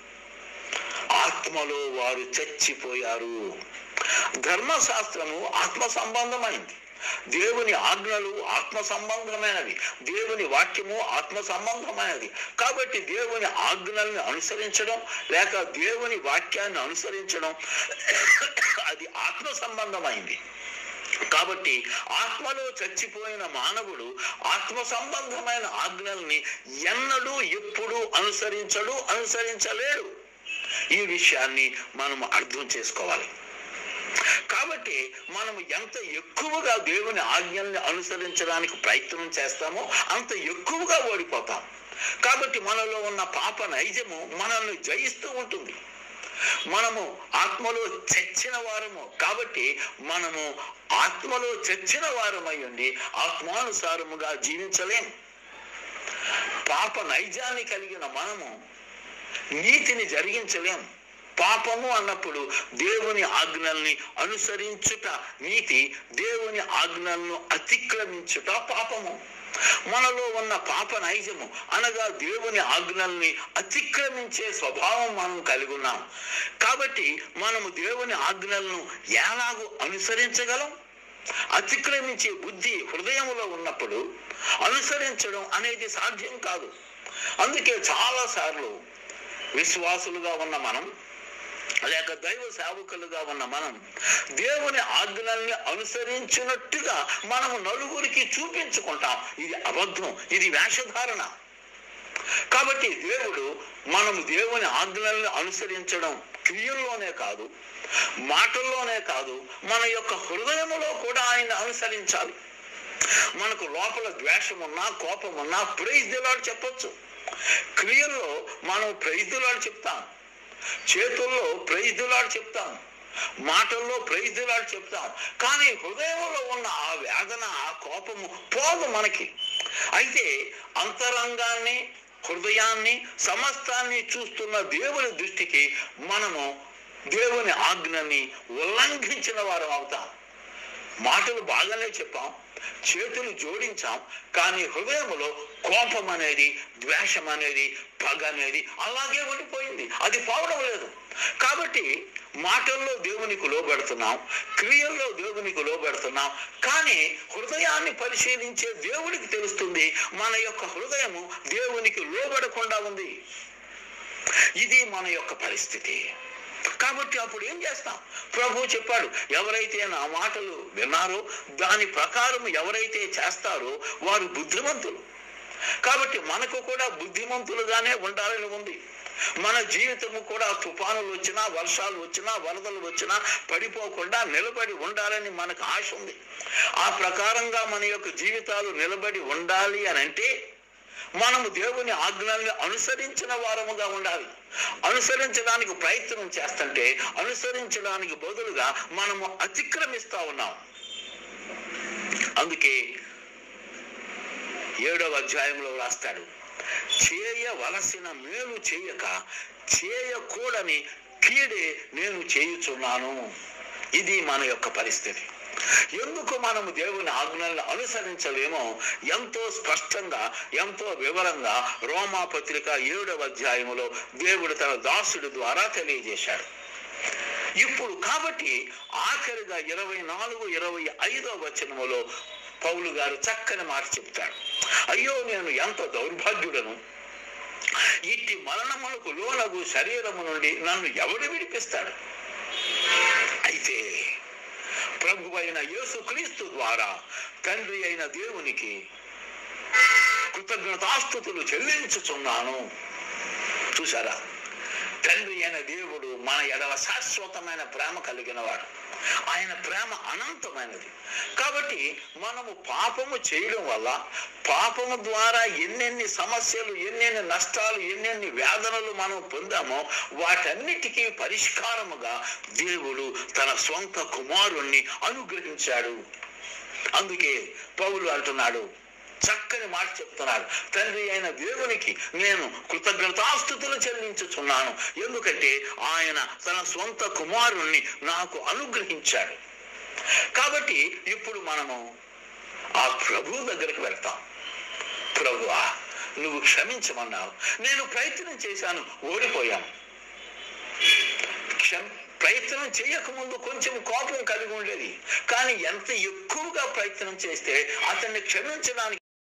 S4: ఆత్మలో వారు చచ్చిపోయారు ధర్మశాస్త్రము ఆత్మ సంబంధమైంది దేవుని ఆజ్ఞలు ఆత్మ సంబంధమైనవి దేవుని వాక్యము ఆత్మ సంబంధమైనది కాబట్టి దేవుని ఆజ్ఞల్ని అనుసరించడం లేక దేవుని వాక్యాన్ని అనుసరించడం అది ఆత్మ సంబంధమైంది కాబట్టి ఆత్మలో చచ్చిపోయిన మానవుడు ఆత్మ సంబంధమైన ఆజ్ఞల్ని ఎన్నడూ ఎప్పుడు అనుసరించడు అనుసరించలేడు ఈ విషయాన్ని మనం అర్థం చేసుకోవాలి కాబట్టి మనం ఎంత ఎక్కువగా దేవుని ఆజ్ఞల్ని అనుసరించడానికి ప్రయత్నం చేస్తామో అంత ఎక్కువగా ఓడిపోతాం కాబట్టి మనలో ఉన్న పాప నైజము మనల్ని జయిస్తూ ఉంటుంది మనము ఆత్మలో చచ్చిన వారము కాబట్టి మనము ఆత్మలో చచ్చిన వారమై ఉండి ఆత్మానుసారముగా జీవించలేం పాప నైజాన్ని కలిగిన మనము నీతిని జరిగించలేం పాపము అన్నప్పుడు దేవుని ఆజ్ఞల్ని అనుసరించుట నీతి దేవుని ఆజ్ఞలను అతిక్రమించుట పాపము మనలో ఉన్న పాప నైజము అనగా దేవుని ఆజ్ఞల్ని అతిక్రమించే స్వభావం మనం కలిగి ఉన్నాం కాబట్టి మనము దేవుని ఆజ్ఞలను ఎలాగూ అనుసరించగలం అతిక్రమించే బుద్ధి హృదయంలో ఉన్నప్పుడు అనుసరించడం అనేది సాధ్యం కాదు అందుకే చాలా సార్లు విశ్వాసులుగా ఉన్న మనం లేక దైవ సేవకులుగా ఉన్న మనం దేవుని ఆజ్ఞల్ని అనుసరించినట్టుగా మనము నలుగురికి చూపించుకుంటాం ఇది అబద్ధం ఇది వేషధారణ కాబట్టి దేవుడు మనము దేవుని ఆజ్ఞల్ని అనుసరించడం క్రియల్లోనే కాదు మాటల్లోనే కాదు మన యొక్క హృదయములో కూడా ఆయన అనుసరించాలి మనకు లోపల ద్వేషం ఉన్నా కోపం ఉన్నా ప్రైజ్ దిలాడు చెప్పొచ్చు క్రియల్లో మనం ప్రైజ్ దిలాడు చెప్తాం చేతుల్లో ప్రైజ్ దిలాడు చెప్తాం మాటల్లో ప్రైజ్ దిలాడు చెప్తాం కానీ హృదయంలో ఉన్న ఆ వేదన ఆ కోపము పోదు మనకి అయితే అంతరంగాన్ని హృదయాన్ని సమస్తాన్ని చూస్తున్న దేవుని దృష్టికి మనము దేవుని ఆజ్ఞని ఉల్లంఘించిన వారం అవుతాం మాటలు బాగానే చెప్పాం చేతులు జోడించాం కానీ హృదయంలో కోపం అనేది ద్వేషం అనేది పగ అనేది అలాగే ఉండిపోయింది అది పోవడం లేదు కాబట్టి మాటల్లో దేవునికి లోబెడుతున్నాం క్రియల్లో దేవునికి లోబెడుతున్నాం కానీ హృదయాన్ని పరిశీలించే దేవుడికి తెలుస్తుంది మన యొక్క హృదయము దేవునికి లోబడకుండా ఉంది ఇది మన యొక్క పరిస్థితి కాబట్టి అప్పుడు ఏం చేస్తాం ప్రభు చెప్పాడు ఎవరైతే నా మాటలు విన్నారో దాని ప్రకారం ఎవరైతే చేస్తారో వారు బుద్ధిమంతులు కాబట్టి మనకు కూడా బుద్ధిమంతులుగానే ఉండాలని ఉంది మన జీవితము కూడా తుఫానులు వచ్చినా వర్షాలు వచ్చినా వరదలు వచ్చినా పడిపోకుండా నిలబడి ఉండాలని మనకు ఆశ ఉంది ఆ ప్రకారంగా మన యొక్క జీవితాలు నిలబడి ఉండాలి అని అంటే మనము దేవుని ఆజ్ఞల్ని అనుసరించిన వారముగా ఉండాలి అనుసరించడానికి ప్రయత్నం చేస్తుంటే అనుసరించడానికి బదులుగా మనము అతిక్రమిస్తా ఉన్నాం అందుకే ఏడవ అధ్యాయంలో రాస్తాడు చేయవలసిన మేలు చేయక చేయకూడని కీడే నేను చేయుచున్నాను ఇది మన యొక్క పరిస్థితి ఎందుకు మనము దేవుని ఆజ్ఞలను అనుసరించలేమో ఎంతో స్పష్టంగా ఎంతో వివరంగా రోమా పత్రిక ఏడవ అధ్యాయములో దేవుడు తన దాసుడి ద్వారా తెలియజేశాడు ఇప్పుడు కాబట్టి ఆఖరిగా ఇరవై నాలుగు ఇరవై ఐదో వచనములో పౌలు గారు చక్కని మాట చెప్తాడు అయ్యో నేను ఎంత దౌర్భాగ్యుడను ఇట్టి మరణములకు లోనగు శరీరము నుండి నన్ను ఎవడు విడిపిస్తాడు అయితే ప్రభు అయిన యేసుక్రీస్తు ద్వారా తండ్రి అయిన దేవునికి కృతజ్ఞతాస్థుతులు చెల్లించుచున్నాను చూసారా తండ్రి అయిన దేవుడు మన ఎడల శాశ్వతమైన ప్రేమ కలిగిన వాడు ఆయన ప్రేమ అనంతమైనది కాబట్టి మనము పాపము చేయడం వల్ల పాపము ద్వారా ఎన్నెన్ని సమస్యలు ఎన్నెన్ని నష్టాలు ఎన్నెన్ని వేదనలు మనం పొందామో వాటన్నిటికీ పరిష్కారముగా దేవుడు తన సొంత కుమారుణ్ణి అనుగ్రహించాడు అందుకే పౌలు అంటున్నాడు చక్కని మాట చెప్తున్నాడు తండ్రి అయిన దేవునికి నేను కృతజ్ఞతాస్థుతులు చెల్లించుచున్నాను ఎందుకంటే ఆయన తన సొంత కుమారుణ్ణి నాకు అనుగ్రహించాడు కాబట్టి ఇప్పుడు మనము ఆ ప్రభు దగ్గరికి వెళ్తాం ప్రభువా నువ్వు క్షమించమన్నావు నేను ప్రయత్నం చేశాను ఓడిపోయాను క్షమ ప్రయత్నం చేయకముందు కొంచెం కోపం కలిగి ఉండేది కానీ ఎంత ఎక్కువగా ప్రయత్నం చేస్తే అతన్ని క్షమించడానికి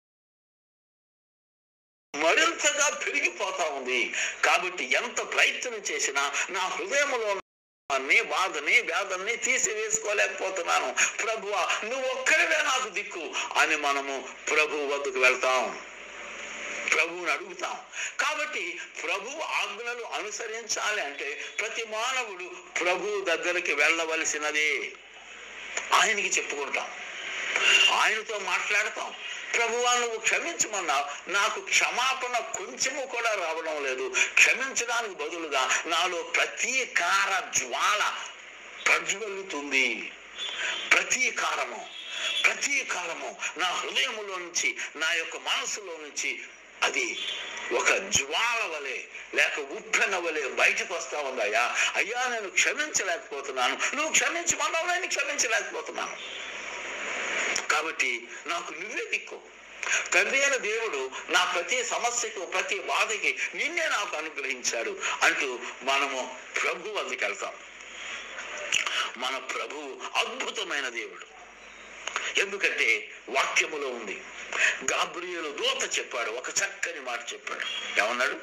S4: మరింతగా పెరిగిపోతా ఉంది కాబట్టి ఎంత ప్రయత్నం చేసినా నా హృదయంలో నీ బాధని వేదనని తీసివేసుకోలేకపోతున్నాను ప్రభువా నువ్వు ఒక్కడివే నాకు దిక్కు అని మనము ప్రభు వద్దకు వెళ్తాం ప్రభువుని అడుగుతాం కాబట్టి ప్రభు ఆజ్ఞలు అనుసరించాలి అంటే ప్రతి మానవుడు ప్రభు దగ్గరికి వెళ్ళవలసినదే ఆయనకి చెప్పుకుంటాం ఆయనతో మాట్లాడతాం ప్రభువా నువ్వు క్షమించమన్నావు నాకు క్షమాపణ కొంచెము కూడా రావడం లేదు క్షమించడానికి బదులుగా నాలో ప్రతీకార జ్వాల ప్రజ్వలుతుంది ప్రతీకారము ప్రతీకారము నా హృదయములో నుంచి నా యొక్క మనసులో నుంచి అది ఒక జ్వాల వలె లేక ఉప్పెన వలె బయటకు వస్తా ఉందయ్యా అయ్యా నేను క్షమించలేకపోతున్నాను నువ్వు క్షమించమన్నావు నేను క్షమించలేకపోతున్నాను కాబట్టి నాకు నువ్వే దిక్కు తండ్రి అయిన దేవుడు నా ప్రతి సమస్యకు ప్రతి బాధకి నిన్నే నాకు అనుగ్రహించాడు అంటూ మనము ప్రభు వద్దకు వెళ్తాం మన ప్రభు అద్భుతమైన దేవుడు ఎందుకంటే వాక్యములో ఉంది గాబ్రియేలు దూత చెప్పాడు ఒక చక్కని మాట చెప్పాడు ఏమన్నాడు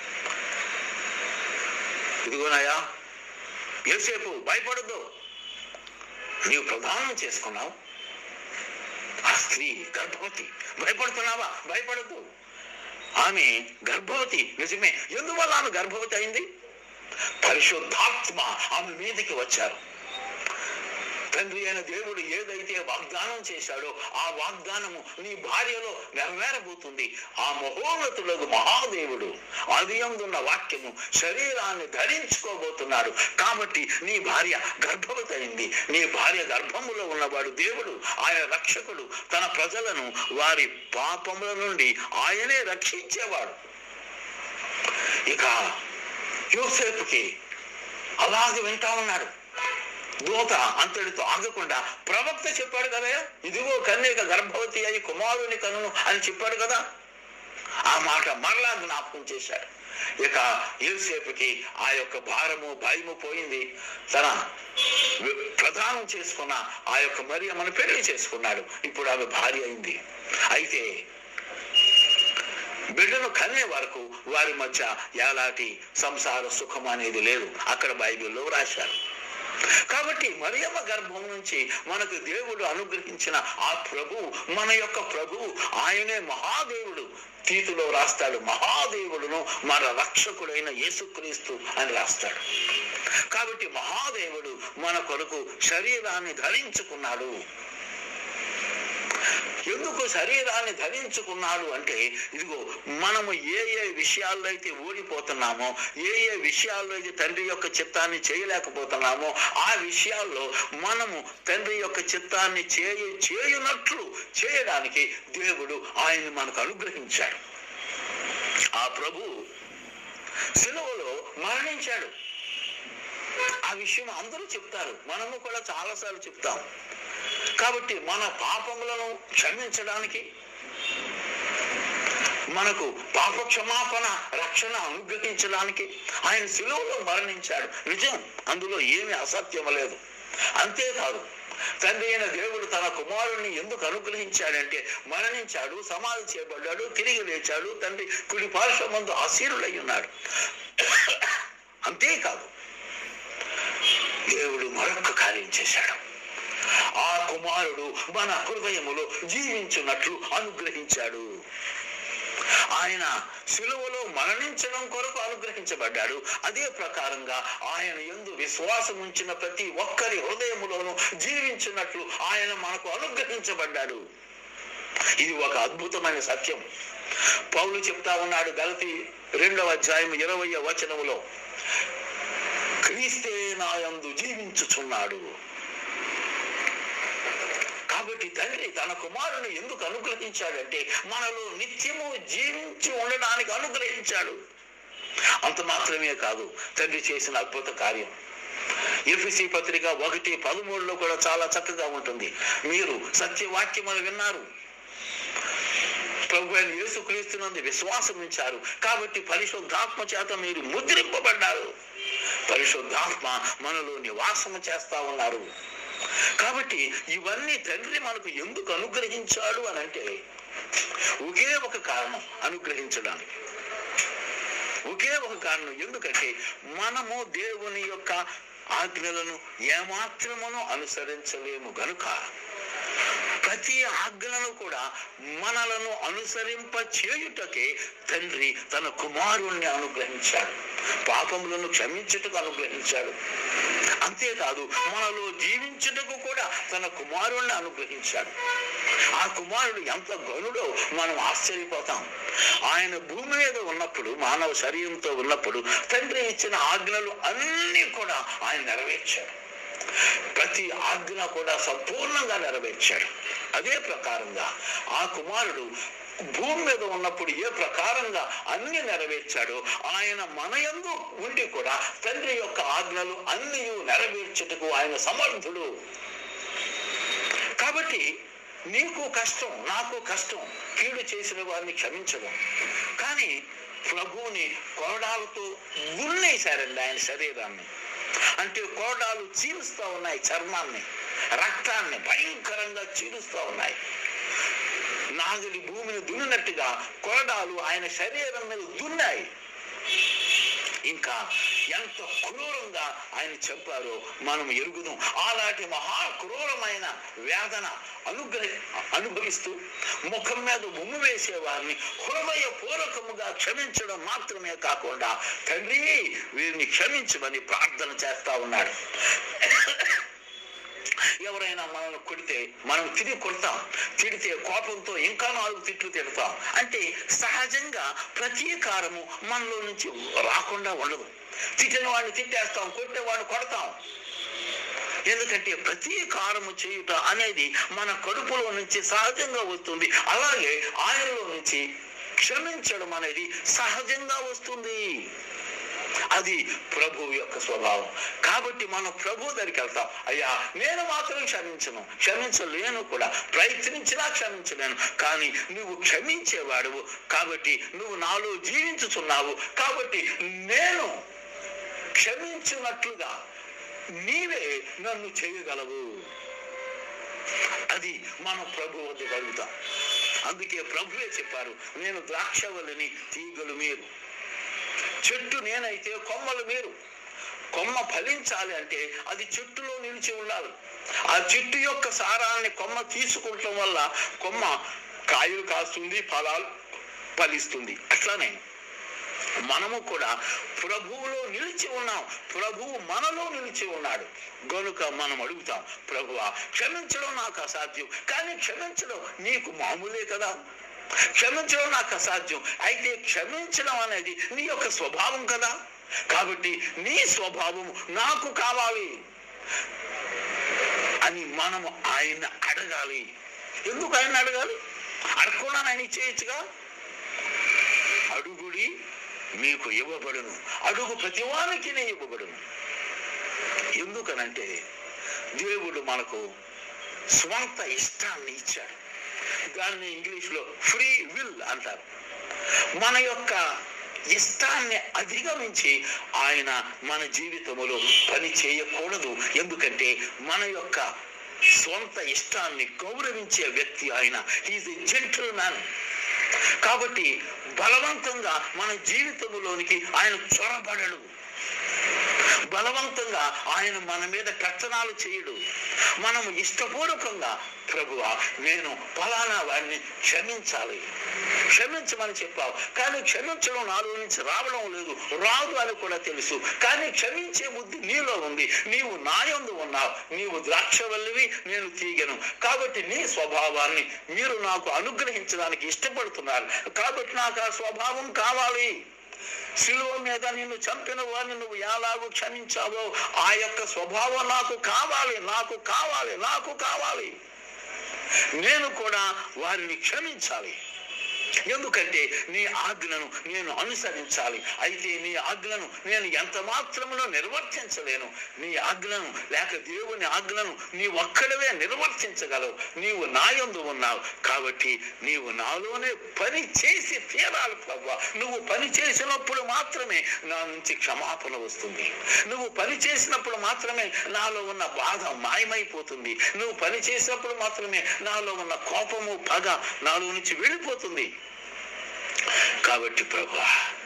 S4: ఇదిగోనాయా ఎంతసేపు భయపడద్దు నీవు ప్రధానం చేసుకున్నావు ఆ స్త్రీ గర్భవతి భయపడుతున్నావా భయపడద్దు ఆమె గర్భవతి నిజమే ఎందువల్ల ఆమె గర్భవతి అయింది పరిశుద్ధాత్మ ఆమె మీదకి వచ్చారు తండ్రి అయిన దేవుడు ఏదైతే వాగ్దానం చేశాడో ఆ వాగ్దానము నీ భార్యలో నెరవేరబోతుంది ఆ మహోన్నతులకు మహాదేవుడు అది అందున్న వాక్యము శరీరాన్ని ధరించుకోబోతున్నాడు కాబట్టి నీ భార్య గర్భవతి అయింది నీ భార్య గర్భములో ఉన్నవాడు దేవుడు ఆయన రక్షకుడు తన ప్రజలను వారి పాపముల నుండి ఆయనే రక్షించేవాడు ఇక యోసేపుకి అలాగే వింటా ఉన్నాడు దూత అంతటితో ఆగకుండా ప్రవక్త చెప్పాడు కదా ఇదిగో కన్యక గర్భవతి అయి కుమారుని కనును అని చెప్పాడు కదా ఆ మాట మరలా జ్ఞాపకం చేశాడు ఇక యూసేపుకి ఆ యొక్క భారము భయము పోయింది తన వి- ప్రదానం చేసుకున్న ఆ యొక్క మరియమ్మను పెళ్లి చేసుకున్నాడు ఇప్పుడు ఆమె భార్య అయింది అయితే బిడ్డను కనే వరకు వారి మధ్య ఎలాంటి సంసార సుఖం అనేది లేదు అక్కడ బైబిల్లో రాశారు కాబట్టి మరియమ్మ గర్భం నుంచి మనకు దేవుడు అనుగ్రహించిన ఆ ప్రభు మన యొక్క ప్రభు ఆయనే మహాదేవుడు తీతులో రాస్తాడు మహాదేవుడును మన రక్షకుడైన యేసుక్రీస్తు అని రాస్తాడు కాబట్టి మహాదేవుడు మన కొరకు శరీరాన్ని ధరించుకున్నాడు ఎందుకు శరీరాన్ని ధరించుకున్నాడు అంటే ఇదిగో మనము ఏ ఏ విషయాల్లో అయితే ఓడిపోతున్నామో ఏ ఏ విషయాల్లో అయితే తండ్రి యొక్క చిత్తాన్ని చేయలేకపోతున్నామో ఆ విషయాల్లో మనము తండ్రి యొక్క చిత్తాన్ని చేయ చేయునట్లు చేయడానికి దేవుడు ఆయన్ని మనకు అనుగ్రహించాడు ఆ ప్రభు సిలువలో మరణించాడు ఆ విషయం అందరూ చెప్తారు మనము కూడా చాలాసార్లు చెప్తాం కాబట్టి మన పాపములను క్షమించడానికి మనకు పాప క్షమాపణ రక్షణ అనుగ్రహించడానికి ఆయన సిలువలో మరణించాడు నిజం అందులో ఏమీ అసత్యం లేదు అంతేకాదు తండ్రి అయిన దేవుడు తన కుమారుణ్ణి ఎందుకు అనుగ్రహించాడంటే మరణించాడు సమాధి చేయబడ్డాడు తిరిగి లేచాడు తండ్రి కుడి పార్శ్వ ముందు ఆశీరులై ఉన్నాడు అంతేకాదు దేవుడు మరొక కార్యం చేశాడు ఆ కుమారుడు మన హృదయములో జీవించున్నట్లు అనుగ్రహించాడు ఆయన సిలువలో మరణించడం కొరకు అనుగ్రహించబడ్డాడు అదే ప్రకారంగా ఆయన ఎందు విశ్వాసం ఉంచిన ప్రతి ఒక్కరి హృదయములోనూ జీవించినట్లు ఆయన మనకు అనుగ్రహించబడ్డాడు ఇది ఒక అద్భుతమైన సత్యం పౌలు చెప్తా ఉన్నాడు గలతి రెండవ అధ్యాయం ఇరవయ వచనములో క్రీస్తే నాయందు జీవించుచున్నాడు కాబట్టి తండ్రి తన కుమారుని ఎందుకు అనుగ్రహించాడంటే మనలో నిత్యము జీవించి ఉండడానికి అనుగ్రహించాడు అంత మాత్రమే కాదు తండ్రి చేసిన అద్భుత కార్యం ఎఫ్సి పత్రిక ఒకటి పదమూడులో కూడా చాలా చక్కగా ఉంటుంది మీరు సత్యవాక్యములు విన్నారు ప్రభు అయిన యేసు క్రీస్తునందు విశ్వాసం ఉంచారు కాబట్టి పరిశుద్ధాత్మ చేత మీరు ముద్రింపబడ్డారు పరిశుద్ధాత్మ మనలో నివాసము చేస్తా ఉన్నారు కాబట్టి ఇవన్నీ తండ్రి మనకు ఎందుకు అనుగ్రహించాడు అని అంటే ఒకే ఒక కారణం అనుగ్రహించడానికి ఒకే ఒక కారణం ఎందుకంటే మనము దేవుని యొక్క ఆజ్ఞలను ఏమాత్రమును అనుసరించలేము గనుక ప్రతి ఆజ్ఞలను కూడా మనలను అనుసరింప చేయుటకే తండ్రి తన కుమారుణ్ణి అనుగ్రహించాడు పాపములను క్షమించుటకు అనుగ్రహించాడు అంతేకాదు మనలో జీవించుటకు కూడా తన కుమారుణ్ణి అనుగ్రహించాడు ఆ కుమారుడు ఎంత గనుడో మనం ఆశ్చర్యపోతాం ఆయన భూమి మీద ఉన్నప్పుడు మానవ శరీరంతో ఉన్నప్పుడు తండ్రి ఇచ్చిన ఆజ్ఞలు అన్నీ కూడా ఆయన నెరవేర్చాడు ప్రతి ఆజ్ఞ కూడా సంపూర్ణంగా నెరవేర్చాడు అదే ప్రకారంగా ఆ కుమారుడు భూమి మీద ఉన్నప్పుడు ఏ ప్రకారంగా అన్ని నెరవేర్చాడో ఆయన మనయందు ఉండి కూడా తండ్రి యొక్క ఆజ్ఞలు అన్ని నెరవేర్చుటకు ఆయన సమర్థుడు కాబట్టి నీకు కష్టం నాకు కష్టం కీడు చేసిన వారిని క్షమించడం కానీ ప్రభువుని కొరడాలతో గున్నేశారండి ఆయన శరీరాన్ని అంటే కోడాలు చీలుస్తూ ఉన్నాయి చర్మాన్ని రక్తాన్ని భయంకరంగా చీలుస్తూ ఉన్నాయి నాగలి భూమిని దున్నినట్టుగా కోడాలు ఆయన శరీరం మీద దున్నాయి ఇంకా ఎంత క్రూరంగా ఆయన చెప్పారో మనం ఎరుగుదాం అలాంటి మహా క్రూరమైన వేదన అనుగ్రహ అనుభవిస్తూ ముఖం మీద ఉమ్ము వేసే వారిని హృదయపూర్వకముగా క్షమించడం మాత్రమే కాకుండా తండ్రి వీరిని క్షమించమని ప్రార్థన చేస్తా ఉన్నాడు ఎవరైనా మనల్ని కొడితే మనం తిరిగి కొడతాం తిడితే కోపంతో ఇంకా నాలుగు తిట్లు తిడతాం అంటే సహజంగా ప్రతీకారము మనలో నుంచి రాకుండా ఉండదు తిట్టిన వాడిని తిట్టేస్తాం కొట్టేవాడిని కొడతాం ఎందుకంటే ప్రతీకారము చేయుట అనేది మన కడుపులో నుంచి సహజంగా వస్తుంది అలాగే ఆయనలో నుంచి క్షమించడం అనేది సహజంగా వస్తుంది అది ప్రభు యొక్క స్వభావం కాబట్టి మనం ప్రభు దగ్గరికి వెళ్తాం అయ్యా నేను మాత్రం క్షమించను క్షమించలేను కూడా ప్రయత్నించినా క్షమించలేను కానీ నువ్వు క్షమించేవాడువు కాబట్టి నువ్వు నాలో జీవించుచున్నావు కాబట్టి నేను క్షమించినట్లుగా నీవే నన్ను చేయగలవు అది మనం ప్రభు వద్ద కలుగుతాం అందుకే ప్రభువే చెప్పారు నేను ద్రాక్షవల్లిని తీగలు మీరు చెట్టు నేనైతే కొమ్మలు మీరు కొమ్మ ఫలించాలి అంటే అది చెట్టులో నిలిచి ఉండాలి ఆ చెట్టు యొక్క సారాన్ని కొమ్మ తీసుకుంటం వల్ల కొమ్మ కాయలు కాస్తుంది ఫలాలు ఫలిస్తుంది అట్లానే మనము కూడా ప్రభువులో నిలిచి ఉన్నాం ప్రభువు మనలో నిలిచి ఉన్నాడు గనుక మనం అడుగుతాం ప్రభువా క్షమించడం నాకు అసాధ్యం కానీ క్షమించడం నీకు మామూలే కదా క్షమించడం నాకు అసాధ్యం అయితే క్షమించడం అనేది నీ యొక్క స్వభావం కదా కాబట్టి నీ స్వభావం నాకు కావాలి అని మనము ఆయన అడగాలి ఎందుకు ఆయన అడగాలి అడగకుండా ఆయన ఇచ్చేయచ్చుగా అడుగుడి మీకు ఇవ్వబడును అడుగు ప్రతివానికి ఇవ్వబడును ఎందుకనంటే దేవుడు మనకు స్వంత ఇష్టాన్ని ఇచ్చాడు దాన్ని ఇంగ్లీష్లో ఫ్రీ విల్ అంటారు మన యొక్క ఇష్టాన్ని అధిగమించి ఆయన మన జీవితంలో పని చేయకూడదు ఎందుకంటే మన యొక్క సొంత ఇష్టాన్ని గౌరవించే వ్యక్తి ఆయన ఈజ్ ఎ జెంటల్ మ్యాన్ కాబట్టి బలవంతంగా మన జీవితంలోనికి ఆయన చొరబడడు బలవంతంగా ఆయన మన మీద కట్టనాలు చేయడు మనము ఇష్టపూర్వకంగా ప్రభువా నేను ఫలానా వాడిని క్షమించాలి క్షమించమని చెప్పావు కానీ క్షమించడం నాలో నుంచి రావడం లేదు రాదు అని కూడా తెలుసు కానీ క్షమించే బుద్ధి నీలో ఉంది నీవు నాయందు ఉన్నావు నీవు ద్రాక్షవల్లివి నేను తీగను కాబట్టి నీ స్వభావాన్ని మీరు నాకు అనుగ్రహించడానికి ఇష్టపడుతున్నారు కాబట్టి నాకు ఆ స్వభావం కావాలి శిలువ మీద నిన్ను చంపిన వారిని నువ్వు ఎలాగూ క్షమించావో ఆ యొక్క స్వభావం నాకు కావాలి నాకు కావాలి నాకు కావాలి నేను కూడా వారిని క్షమించాలి ఎందుకంటే నీ ఆజ్ఞను నేను అనుసరించాలి అయితే నీ ఆజ్ఞను నేను ఎంత మాత్రమునో నిర్వర్తించలేను నీ ఆజ్ఞను లేక దేవుని ఆజ్ఞను నీ ఒక్కడవే నిర్వర్తించగలవు నీవు నాయందు ఉన్నావు కాబట్టి నీవు నాలోనే పని చేసి తీరాలి ప్రభు నువ్వు పని చేసినప్పుడు మాత్రమే నా నుంచి క్షమాపణ వస్తుంది నువ్వు పని చేసినప్పుడు మాత్రమే నాలో ఉన్న బాధ మాయమైపోతుంది నువ్వు పని చేసినప్పుడు మాత్రమే నాలో ఉన్న కోపము పగ నాలో నుంచి వెళ్ళిపోతుంది కాబట్టి ప్రభు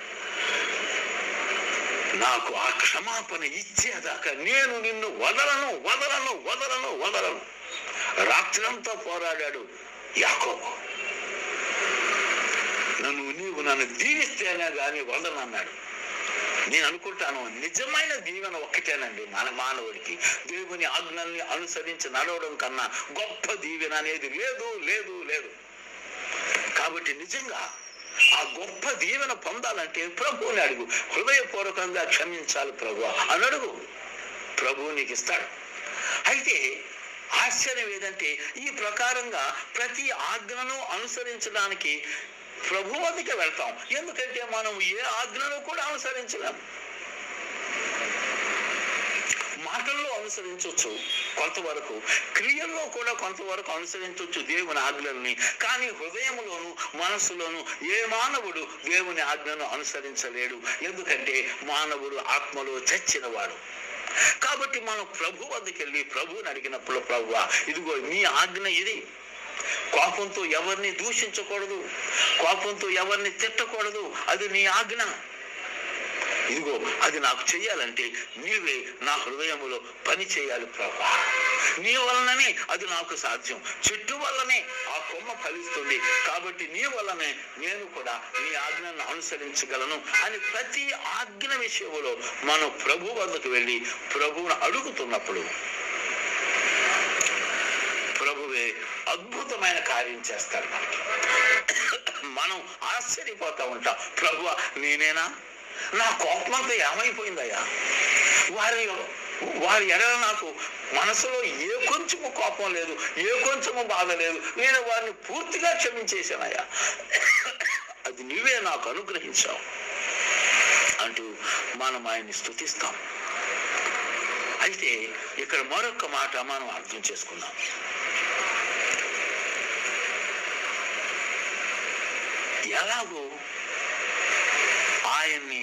S4: నాకు ఆ క్షమాపణ ఇచ్చేదాకా నేను నిన్ను వదలను వదలను వదలను వదలను రాత్రంతా పోరాడాడు యాకోబు నన్ను నీవు నన్ను దీవిస్తేనే కానీ వదలనన్నాడు నేను అనుకుంటాను నిజమైన దీవెన ఒక్కటేనండి మన మానవుడికి దేవుని ఆజ్ఞల్ని అనుసరించి నడవడం కన్నా గొప్ప దీవెన అనేది లేదు లేదు లేదు కాబట్టి నిజంగా ఆ గొప్ప దీవెన పొందాలంటే ప్రభువుని అడుగు హృదయపూర్వకంగా క్షమించాలి ప్రభు అని అడుగు ప్రభువు నీకు ఇస్తాడు అయితే ఆశ్చర్యం ఏదంటే ఈ ప్రకారంగా ప్రతి ఆజ్ఞను అనుసరించడానికి ప్రభు వద్దకే వెళ్తాం ఎందుకంటే మనం ఏ ఆజ్ఞను కూడా అనుసరించలేం మాటల్లో అనుసరించవచ్చు కొంతవరకు క్రియల్లో కూడా కొంతవరకు అనుసరించవచ్చు దేవుని ఆజ్ఞల్ని కానీ హృదయంలోను మనసులోను ఏ మానవుడు దేవుని ఆజ్ఞను అనుసరించలేడు ఎందుకంటే మానవుడు ఆత్మలో చచ్చినవాడు కాబట్టి మనం ప్రభు వద్దకు వెళ్ళి ప్రభువుని అడిగినప్పుడు ప్రభువా ఇదిగో నీ ఆజ్ఞ ఇది కోపంతో ఎవరిని దూషించకూడదు కోపంతో ఎవరిని తిట్టకూడదు అది నీ ఆజ్ఞ ఇదిగో అది నాకు చెయ్యాలంటే నీవే నా హృదయములో పని చేయాలి ప్రభా నీ వలననే అది నాకు సాధ్యం చెట్టు వల్లనే ఆ కొమ్మ ఫలిస్తుంది కాబట్టి నీ వల్లనే నేను కూడా నీ ఆజ్ఞను అనుసరించగలను అని ప్రతి ఆజ్ఞ విషయంలో మనం ప్రభు వద్దకు వెళ్ళి ప్రభువును అడుగుతున్నప్పుడు ప్రభువే అద్భుతమైన కార్యం చేస్తాడు మనకి మనం ఆశ్చర్యపోతా ఉంటాం ప్రభు నేనేనా నా కోపమంతా ఏమైపోయిందయ్యా వారి వారి ఎడల నాకు మనసులో ఏ కొంచెము కోపం లేదు ఏ కొంచెము బాధ లేదు నేను వారిని పూర్తిగా క్షమించేశానయ్యా అది నీవే నాకు అనుగ్రహించావు అంటూ మనం ఆయన్ని స్థుతిస్తాం అయితే ఇక్కడ మరొక మాట మనం అర్థం చేసుకుందాం ఎలాగో ఆయన్ని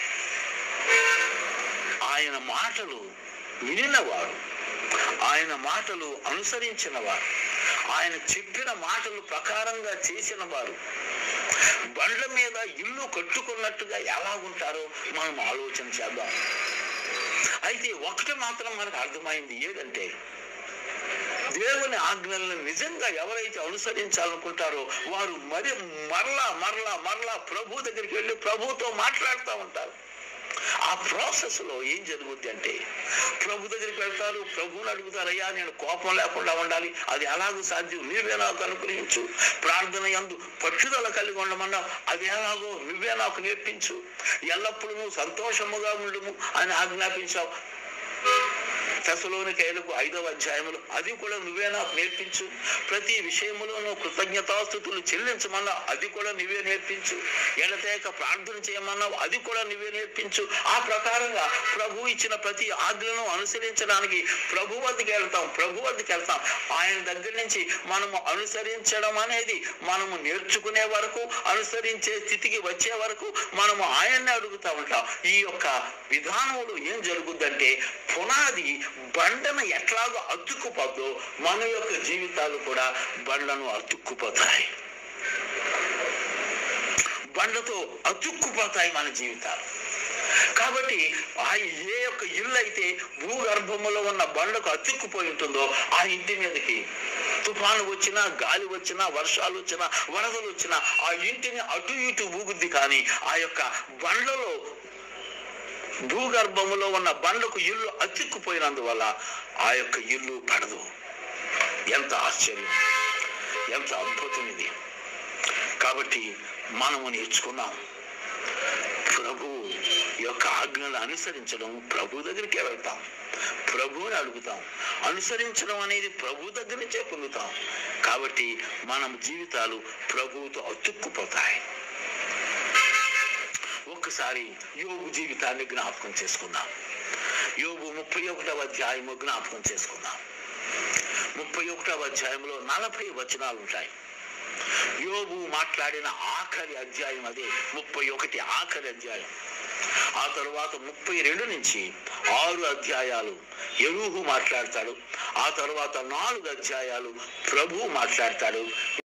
S4: ఆయన మాటలు వినినవాడు ఆయన మాటలు అనుసరించినవాడు ఆయన చెప్పిన మాటలు ప్రకారంగా చేసిన వారు బండ్ల మీద ఇల్లు కట్టుకున్నట్టుగా ఎలా ఉంటారో మనం ఆలోచన చేద్దాం అయితే ఒకటి మాత్రం మనకు అర్థమైంది ఏదంటే దేవుని ఆజ్ఞలను నిజంగా ఎవరైతే అనుసరించాలనుకుంటారో వారు మరి మరలా మరలా మరలా ప్రభు దగ్గరికి వెళ్ళి ప్రభుతో మాట్లాడుతూ ఉంటారు ఆ ప్రాసెస్ లో ఏం జరుగుద్ది అంటే ప్రభు దగ్గరికి వెళ్తారు ప్రభువుని అడుగుతారు అయ్యా నేను కోపం లేకుండా ఉండాలి అది ఎలాగో సాధ్యం నీవే నాకు అనుగ్రహించు ప్రార్థన యందు పట్టుదల కలిగి ఉండమన్నావు అది ఎలాగో నువ్వే నాకు నేర్పించు ఎల్లప్పుడూ నువ్వు సంతోషముగా ఉండుము అని ఆజ్ఞాపించావు తెసలోనికైలకు ఐదవ అధ్యాయములు అది కూడా నువ్వే నాకు నేర్పించు ప్రతి విషయములోనూ కృతజ్ఞతాస్థుతులు చెల్లించమన్నావు అది కూడా నువ్వే నేర్పించు ఎడతేక ప్రార్థన చేయమన్నావు అది కూడా నువ్వే నేర్పించు ఆ ప్రకారంగా ప్రభు ఇచ్చిన ప్రతి ఆజ్ఞలను అనుసరించడానికి ప్రభు వద్దకు వెళ్తాం ప్రభు వద్దకు వెళ్తాం ఆయన దగ్గర నుంచి మనము అనుసరించడం అనేది మనము నేర్చుకునే వరకు అనుసరించే స్థితికి వచ్చే వరకు మనము ఆయన్ని అడుగుతా ఉంటాం ఈ యొక్క విధానంలో ఏం జరుగుద్దంటే పునాది బండను ఎట్లాగో అతుక్కుపోద్దో మన యొక్క జీవితాలు కూడా బండను అతుక్కుపోతాయి బండతో అతుక్కుపోతాయి మన జీవితాలు కాబట్టి ఆ ఏ యొక్క ఇల్లు అయితే భూగర్భములో ఉన్న బండకు అతుక్కుపోయి ఉంటుందో ఆ ఇంటి మీదకి తుఫాను వచ్చినా గాలి వచ్చినా వర్షాలు వచ్చినా వరదలు వచ్చినా ఆ ఇంటిని అటు ఇటు ఊగుద్ది కానీ ఆ యొక్క బండలో భూగర్భములో ఉన్న బండకు ఇల్లు అతుక్కుపోయినందువల్ల ఆ యొక్క ఇల్లు పడదు ఎంత ఆశ్చర్యం ఎంత అద్భుతం ఇది కాబట్టి మనము నేర్చుకున్నాం ప్రభు యొక్క ఆజ్ఞలు అనుసరించడం ప్రభు దగ్గరికే వెళ్తాం ప్రభువుని అడుగుతాం అనుసరించడం అనేది ప్రభు దగ్గర నుంచే పొందుతాం కాబట్టి మనం జీవితాలు ప్రభువుతో అతుక్కుపోతాయి ఒక్కసారి యోగు జీవితాన్ని జ్ఞాపకం చేసుకుందాం యోగు ముప్పై ఒకటవ అధ్యాయము జ్ఞాపకం చేసుకుందాం ముప్పై ఒకటవ అధ్యాయంలో నలభై వచనాలు ఉంటాయి యోగు మాట్లాడిన ఆఖరి అధ్యాయం అదే ముప్పై ఒకటి ఆఖరి అధ్యాయం ఆ తరువాత ముప్పై రెండు నుంచి ఆరు అధ్యాయాలు ఎరుహు మాట్లాడతాడు ఆ తరువాత నాలుగు అధ్యాయాలు ప్రభు మాట్లాడతాడు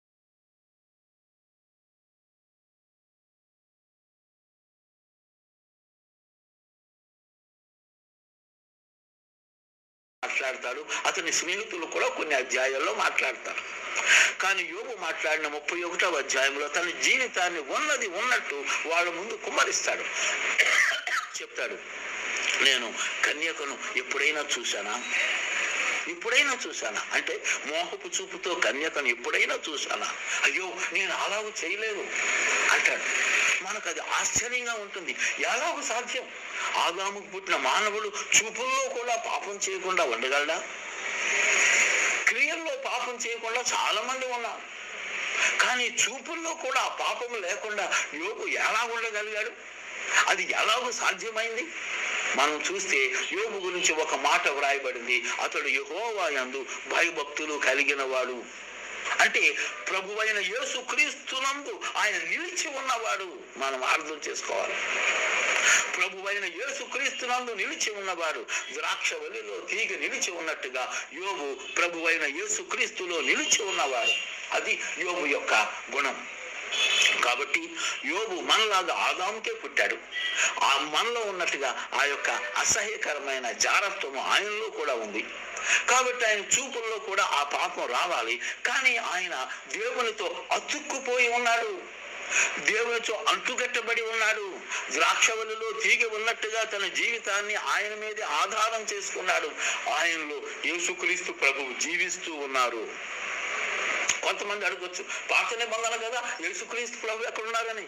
S4: మాట్లాడతాడు అతని స్నేహితులు కూడా కొన్ని అధ్యాయాల్లో మాట్లాడతారు కానీ యోగు మాట్లాడిన ముప్పై ఒకటవ అధ్యాయంలో తన జీవితాన్ని ఉన్నది ఉన్నట్టు వాళ్ళ ముందు కుమ్మరిస్తాడు చెప్తాడు నేను కన్యకను ఎప్పుడైనా చూశానా ఎప్పుడైనా చూశానా అంటే మోహపు చూపుతో కన్యకను ఎప్పుడైనా చూశానా అయ్యో నేను అలాగూ చేయలేదు అంటాడు మనకు అది ఆశ్చర్యంగా ఉంటుంది ఎలాగూ సాధ్యం ఆదాముకు పుట్టిన మానవుడు చూపుల్లో కూడా పాపం చేయకుండా ఉండగలడా క్రియల్లో పాపం చేయకుండా చాలా మంది ఉన్నారు కానీ చూపుల్లో కూడా ఆ పాపం లేకుండా యోగు ఎలా ఉండగలిగాడు అది ఎలాగో సాధ్యమైంది మనం చూస్తే యోగు గురించి ఒక మాట వ్రాయబడింది అతడు యహోవా యందు భయభక్తులు కలిగిన వాడు అంటే ప్రభువైన యేసు క్రీస్తునందు ఆయన నిలిచి ఉన్నవాడు మనం అర్థం చేసుకోవాలి ప్రభువైన యేసు క్రీస్తునందు నిలిచి ఉన్నవాడు ద్రాక్ష వలిలో తీగ నిలిచి ఉన్నట్టుగా యోగు ప్రభువైన యేసు క్రీస్తులో నిలిచి ఉన్నవాడు అది యోగు యొక్క గుణం కాబట్టి యోబు మనలాగా ఆదాముకే పుట్టాడు ఆ మనలో ఉన్నట్టుగా ఆ యొక్క అసహ్యకరమైన జారత్వము ఆయనలో కూడా ఉంది కాబట్టి ఆయన చూపుల్లో కూడా ఆ పాపం రావాలి కానీ ఆయన దేవునితో అతుక్కుపోయి ఉన్నాడు దేవునితో అంటుకట్టబడి ఉన్నాడు ద్రాక్షవల్లిలో తీగ ఉన్నట్టుగా తన జీవితాన్ని ఆయన మీదే ఆధారం చేసుకున్నాడు ఆయనలో యేసుక్రీస్తు ప్రభువు జీవిస్తూ ఉన్నారు కొంతమంది అడగొచ్చు పాత నిబంధన కదా యేసుక్రీస్తు ప్రభు ఎక్కడ ఉన్నారని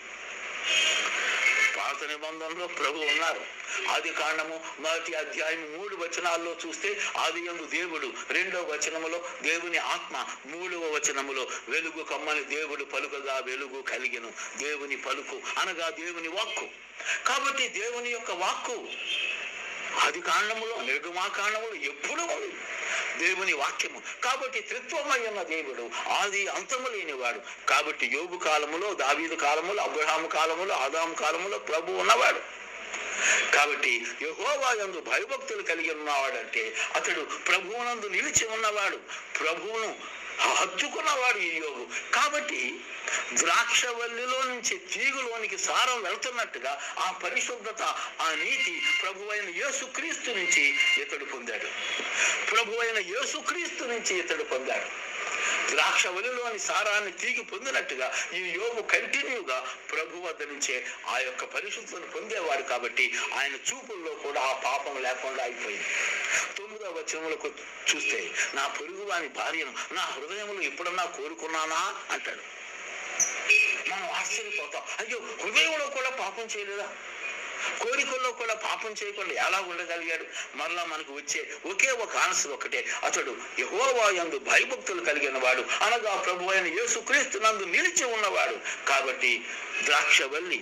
S4: పాత నిబంధనలో ప్రభు ఉన్నారు ఆది కాండము మొదటి అధ్యాయం మూడు వచనాల్లో చూస్తే ఆది యందు దేవుడు రెండో వచనములో దేవుని ఆత్మ మూడవ వచనములో వెలుగు కమ్మని దేవుడు పలుకగా వెలుగు కలిగెను దేవుని పలుకు అనగా దేవుని వాక్కు కాబట్టి దేవుని యొక్క వాక్కు ఆది కాండములో నిర్గమాకాండములో ఎప్పుడు ఉంది దేవుని వాక్యము కాబట్టి త్రిత్వమై ఉన్న దేవుడు ఆది అంతము లేనివాడు కాబట్టి యోగు కాలములో దావీదు కాలములో అబ్రహాము కాలములో ఆదాము కాలములో ప్రభు ఉన్నవాడు కాబట్టి యహోవా యందు భయభక్తులు కలిగి ఉన్నవాడంటే అతడు ప్రభువునందు నిలిచి ఉన్నవాడు ప్రభువును హత్తుకున్నవాడు ఈ యోగు కాబట్టి ద్రాక్షవల్లిలో నుంచి తీగులోనికి సారం వెళ్తున్నట్టుగా ఆ పరిశుద్ధత ఆ నీతి ప్రభువైన యేసుక్రీస్తు నుంచి ఇతడు పొందాడు ప్రభువైన యేసుక్రీస్తు నుంచి ఇతడు పొందాడు ద్రాక్షవల్లిలోని సారాన్ని తీగి పొందినట్టుగా ఈ యోగు కంటిన్యూగా ప్రభు వద్ద నుంచే ఆ యొక్క పరిశుద్ధతను పొందేవాడు కాబట్టి ఆయన చూపుల్లో కూడా ఆ పాపం లేకుండా అయిపోయింది తొమ్మిదవ వచనములకు చూస్తే నా పొరుగు వాని భార్యను నా హృదయంలో ఎప్పుడన్నా కోరుకున్నానా అంటాడు మనం ఆశ్చర్యపోతాం అయ్యో హృదయంలో కూడా పాపం చేయలేదా కోరికల్లో కూడా పాపం చేయకుండా ఎలా ఉండగలిగాడు మరలా మనకు వచ్చే ఒకే ఒక ఆన్సర్ ఒకటే అతడు యహోవా యందు భయభక్తులు కలిగిన వాడు అనగా ప్రభు అయిన యేసుక్రీస్తు నందు నిలిచి ఉన్నవాడు కాబట్టి ద్రాక్షవల్లి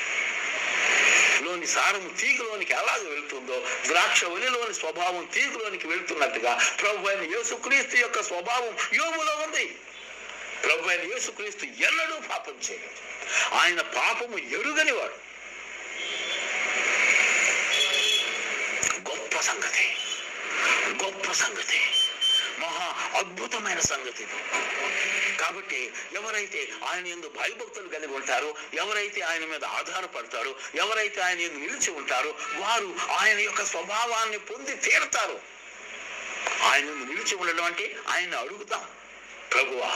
S4: లోని సారము తీగలోనికి ఎలాగ వెళ్తుందో ద్రాక్షవల్లిలోని స్వభావం తీగలోనికి వెళ్తున్నట్టుగా ప్రభు అయిన యేసుక్రీస్తు యొక్క స్వభావం యోగులో ఉంది ప్రభు అయిన యేసుక్రీస్తు ఎన్నడూ పాపం చేయలేదు ఆయన పాపము ఎరుగని వాడు గొప్ప సంగతి గొప్ప సంగతి మహా అద్భుతమైన సంగతి ఇది. కాబట్టి ఎవరైతే ఆయన ఎందు భయభక్తులు కలిగి ఉంటారో ఎవరైతే ఆయన మీద ఆధారపడతారో ఎవరైతే ఆయన ఎందు నిలిచి ఉంటారో వారు ఆయన యొక్క స్వభావాన్ని పొంది తీరతారు ఆయన ఎందు నిలిచి ఉండడం అంటే ఆయన్ని అడుగుతాం ప్రభువా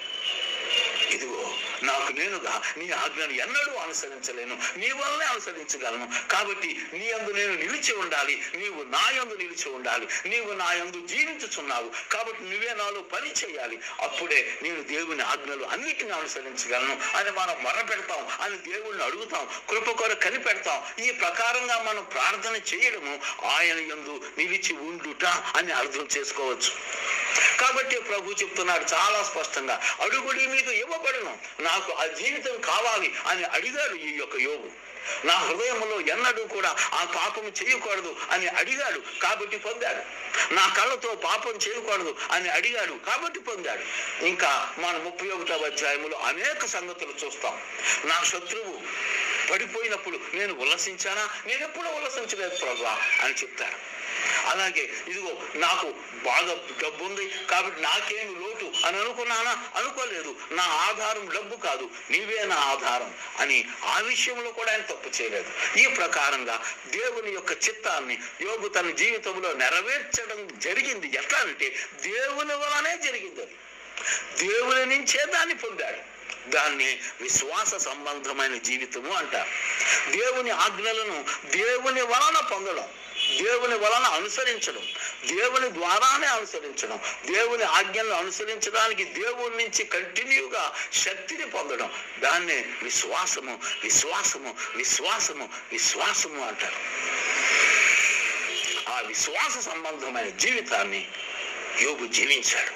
S4: ఇదిగో నాకు నేనుగా నీ ఆజ్ఞను ఎన్నడూ అనుసరించలేను నీ వల్లనే అనుసరించగలను కాబట్టి నీ యందు నేను నిలిచి ఉండాలి నీవు నా యందు నిలిచి ఉండాలి నీవు నా యందు జీవించుచున్నావు కాబట్టి నువ్వే నాలో పని చేయాలి అప్పుడే నేను దేవుని ఆజ్ఞలు అన్నిటిని అనుసరించగలను అని మనం మొర పెడతాం అని దేవుణ్ణి అడుగుతాం కృప కొర కనిపెడతాం ఈ ప్రకారంగా మనం ప్రార్థన చేయడము ఆయన యందు నిలిచి ఉండుట అని అర్థం చేసుకోవచ్చు కాబట్టి ప్రభు చెప్తున్నాడు చాలా స్పష్టంగా అడుగుడి మీకు ఇవ్వబడును నాకు ఆ జీవితం కావాలి అని అడిగాడు ఈ యొక్క యోగు నా హృదయంలో ఎన్నడూ కూడా ఆ పాపం చేయకూడదు అని అడిగాడు కాబట్టి పొందాడు నా కళ్ళతో పాపం చేయకూడదు అని అడిగాడు కాబట్టి పొందాడు ఇంకా మన ముప్పై ఒకటవ అధ్యాయములో అనేక సంగతులు చూస్తాం నా శత్రువు పడిపోయినప్పుడు నేను ఉల్లసించానా నేను ఎప్పుడు ఉల్లసించలేదు ప్రభా అని చెప్తాడు అలాగే ఇదిగో నాకు బాగా డబ్బు ఉంది కాబట్టి నాకేమి లోటు అని అనుకున్నానా అనుకోలేదు నా ఆధారం డబ్బు కాదు నీవే నా ఆధారం అని ఆ విషయంలో కూడా ఆయన తప్పు చేయలేదు ఈ ప్రకారంగా దేవుని యొక్క చిత్తాన్ని యోగు తన జీవితంలో నెరవేర్చడం జరిగింది ఎట్లా అంటే దేవుని వలనే జరిగింది అది దేవుని నుంచే దాన్ని పొందాడు దాన్ని విశ్వాస సంబంధమైన జీవితము అంటారు దేవుని ఆజ్ఞలను దేవుని వలన పొందడం దేవుని వలన అనుసరించడం దేవుని ద్వారానే అనుసరించడం దేవుని ఆజ్ఞలను అనుసరించడానికి దేవుని నుంచి కంటిన్యూగా శక్తిని పొందడం దాన్నే విశ్వాసము విశ్వాసము విశ్వాసము విశ్వాసము అంటారు ఆ విశ్వాస సంబంధమైన జీవితాన్ని యోగు జీవించాడు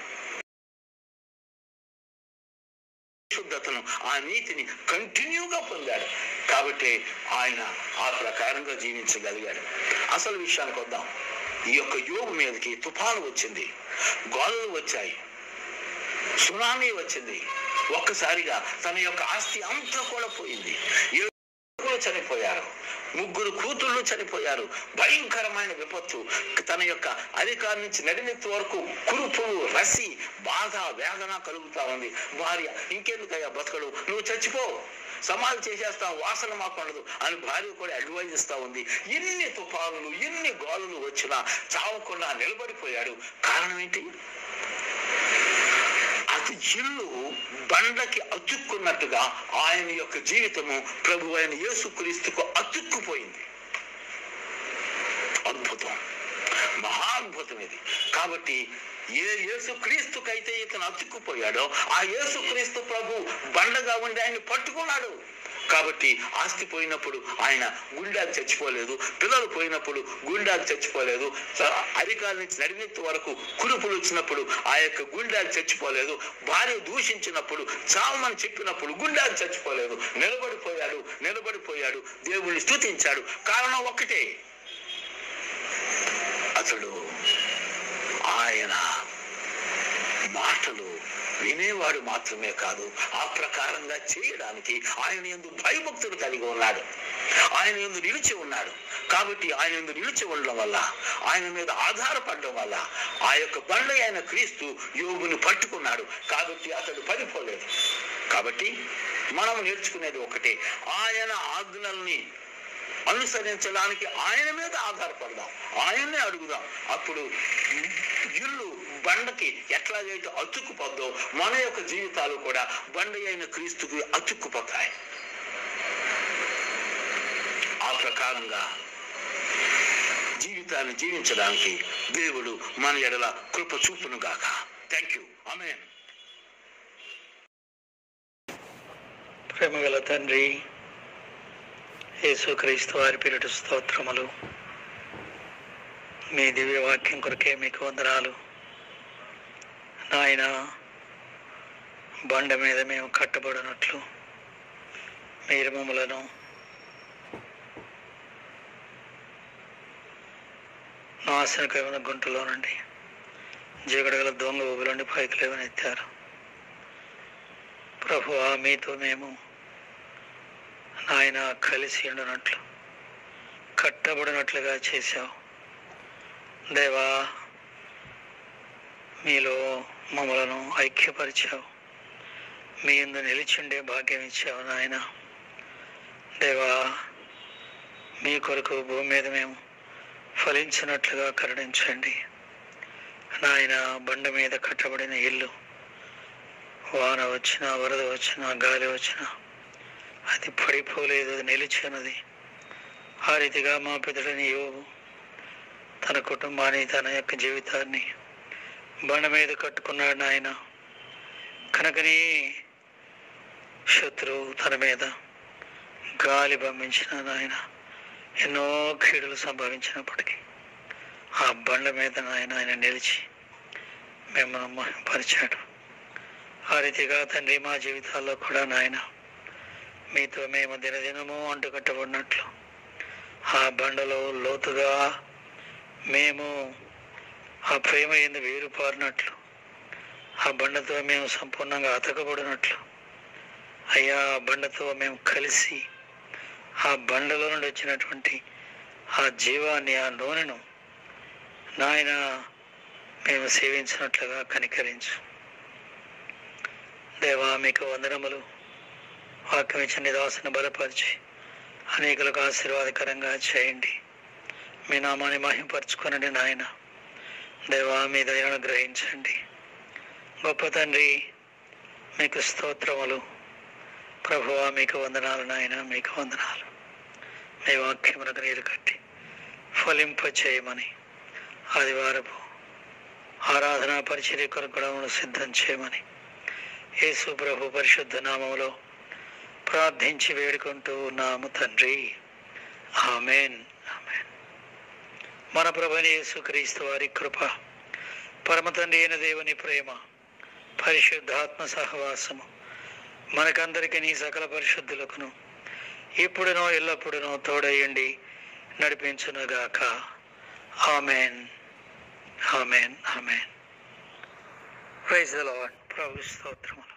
S4: పరిశుద్ధతను ఆ నీతిని కంటిన్యూగా పొందాడు కాబట్టి ఆయన ఆ ప్రకారంగా జీవించగలిగాడు అసలు విషయానికి వద్దాం ఈ యొక్క యోగు మీదకి తుఫాను వచ్చింది గోడలు వచ్చాయి సునామీ వచ్చింది ఒక్కసారిగా తన యొక్క ఆస్తి అంతా కూడా పోయింది ఏడుగురు చనిపోయారు ముగ్గురు కూతుళ్ళు చనిపోయారు భయంకరమైన విపత్తు తన యొక్క అధికారం నుంచి నడినెత్తి వరకు కురుపులు రసి బాధ వేదన కలుగుతా ఉంది భార్య ఇంకెందుకయ్యా బతకడు నువ్వు చచ్చిపో సమాధి చేసేస్తాం వాసన మాకుండదు అని భార్య కూడా అడ్వైజ్ ఇస్తా ఉంది ఎన్ని తుఫానులు ఎన్ని గోళలు వచ్చినా చావకుండా నిలబడిపోయాడు కారణం ఏంటి అది ఇల్లు బండకి అతుక్కున్నట్టుగా ఆయన యొక్క జీవితము ప్రభు అయిన యేసుక్రీస్తుకు అతుక్కుపోయింది అద్భుతం మహాద్భుతం ఇది కాబట్టి ఏ యేసుక్రీస్తుకైతే ఇతను అతుక్కుపోయాడో ఆ యేసుక్రీస్తు ప్రభు బండగా ఉండి ఆయన పట్టుకున్నాడు కాబట్టి ఆస్తి పోయినప్పుడు ఆయన గుండాకి చచ్చిపోలేదు పిల్లలు పోయినప్పుడు గుండాకి చచ్చిపోలేదు స- అధికారుల నుంచి నడినెత్తి వరకు కురుపులు వచ్చినప్పుడు ఆ యొక్క గుండాకి చచ్చిపోలేదు భార్య దూషించినప్పుడు చావమని చెప్పినప్పుడు గుండాకి చచ్చిపోలేదు నిలబడిపోయాడు నిలబడిపోయాడు దేవుణ్ణి స్తుతించాడు కారణం ఒక్కటే అతడు ఆయన మాటలు వినేవాడు మాత్రమే కాదు ఆ ప్రకారంగా చేయడానికి ఆయన ఎందు భయభక్తులు కలిగి ఉన్నాడు ఆయన ఎందు నిలిచి ఉన్నాడు కాబట్టి ఆయన ఎందు నిలిచి ఉండడం వల్ల ఆయన మీద ఆధారపడడం వల్ల ఆ యొక్క బండ అయిన క్రీస్తు యోగుని పట్టుకున్నాడు కాబట్టి అతడు పడిపోలేదు కాబట్టి మనం నేర్చుకునేది ఒకటే ఆయన ఆజ్ఞల్ని అనుసరించడానికి ఆయన మీద ఆధారపడదాం ఆయన్నే అడుగుదాం అప్పుడు ఇల్లు బండకి ఎట్లాగైతే అతుక్కుపోద్దో మన యొక్క జీవితాలు కూడా బండ అయిన క్రీస్తుకి అతుక్కుపోతాయి ఆ ప్రకారంగా జీవితాన్ని జీవించడానికి దేవుడు మన ఎడల కృప చూపును గాక థ్యాంక్ యూ ఆమె
S1: ప్రేమగల తండ్రి యేసుక్రీస్తు వారి పేరిట స్తోత్రములు మీ దివ్య వాక్యం కొరకే మీకు వందనాలు నాయన బండ మీద మేము కట్టబడినట్లు మీరు మమ్మలను నాశనకమైన గుంటలో నుండి జీగడగల దొంగ ఊబిలోండి పైకి లేవనెత్తారు ప్రభువా మీతో మేము నాయన కలిసి ఉండినట్లు కట్టబడినట్లుగా చేశావు దేవా మీలో మమ్మలను ఐక్యపరిచావు మీ ఎందు నిలిచిండే భాగ్యం ఇచ్చావు నాయన దేవా మీ కొరకు భూమి మీద మేము ఫలించినట్లుగా కరుణించండి నాయన బండ మీద కట్టబడిన ఇల్లు వాన వచ్చినా వరద వచ్చినా గాలి వచ్చినా అది పడిపోలేదు అది నిలిచి ఉన్నది ఆ రీతిగా మా పితడిని యోగు తన కుటుంబాన్ని తన యొక్క జీవితాన్ని బండ మీద కట్టుకున్నాడు నాయన కనుకని శత్రువు తన మీద గాలి పంపించిన నాయన ఎన్నో కీడులు సంభవించినప్పటికీ ఆ బండ మీద నాయన ఆయన నిలిచి మిమ్మల్ని పరిచాడు ఆ రీతిగా తండ్రి మా జీవితాల్లో కూడా నాయన మీతో మేము దినదినము అంటుకట్టబడినట్లు ఆ బండలో లోతుగా మేము ఆ ప్రేమ ఎందు వేరుపారినట్లు ఆ బండతో మేము సంపూర్ణంగా అతకబడినట్లు అయ్యా ఆ బండతో మేము కలిసి ఆ బండలో నుండి వచ్చినటువంటి ఆ జీవాన్ని ఆ నూనెను నాయన మేము సేవించినట్లుగా కనికరించు దేవా మీకు వందనములు వాక్యం ఇచ్చిన దాసుని బలపరిచి అనేకులకు ఆశీర్వాదకరంగా చేయండి మీ నామాన్ని మహింపరచుకొనండి నాయన దేవా మీ దయను గ్రహించండి గొప్ప తండ్రి మీకు స్తోత్రములు ప్రభువా మీకు వందనాలు నాయన మీకు వందనాలు మీ వాక్యములకు నీరు కట్టి ఫలింప చేయమని ఆదివారపు ఆరాధనా పరిచర్య కొరకు కూడా మమ్మల్ని సిద్ధం చేయమని యేసు ప్రభు పరిశుద్ధ నామములో ప్రార్థించి వేడుకుంటూ ఉన్నాము తండ్రి ఆమెన్ ఆమెన్ మన ప్రభుని యేసుక్రీస్తు వారి కృప పరమ తండ్రి అయిన దేవుని ప్రేమ పరిశుద్ధాత్మ సహవాసము మనకందరికి నీ సకల పరిశుద్ధులకును ఇప్పుడునో ఎల్లప్పుడునో తోడయండి నడిపించునుగాక amen amen amen praise the lord ప్రభు స్తోత్రములు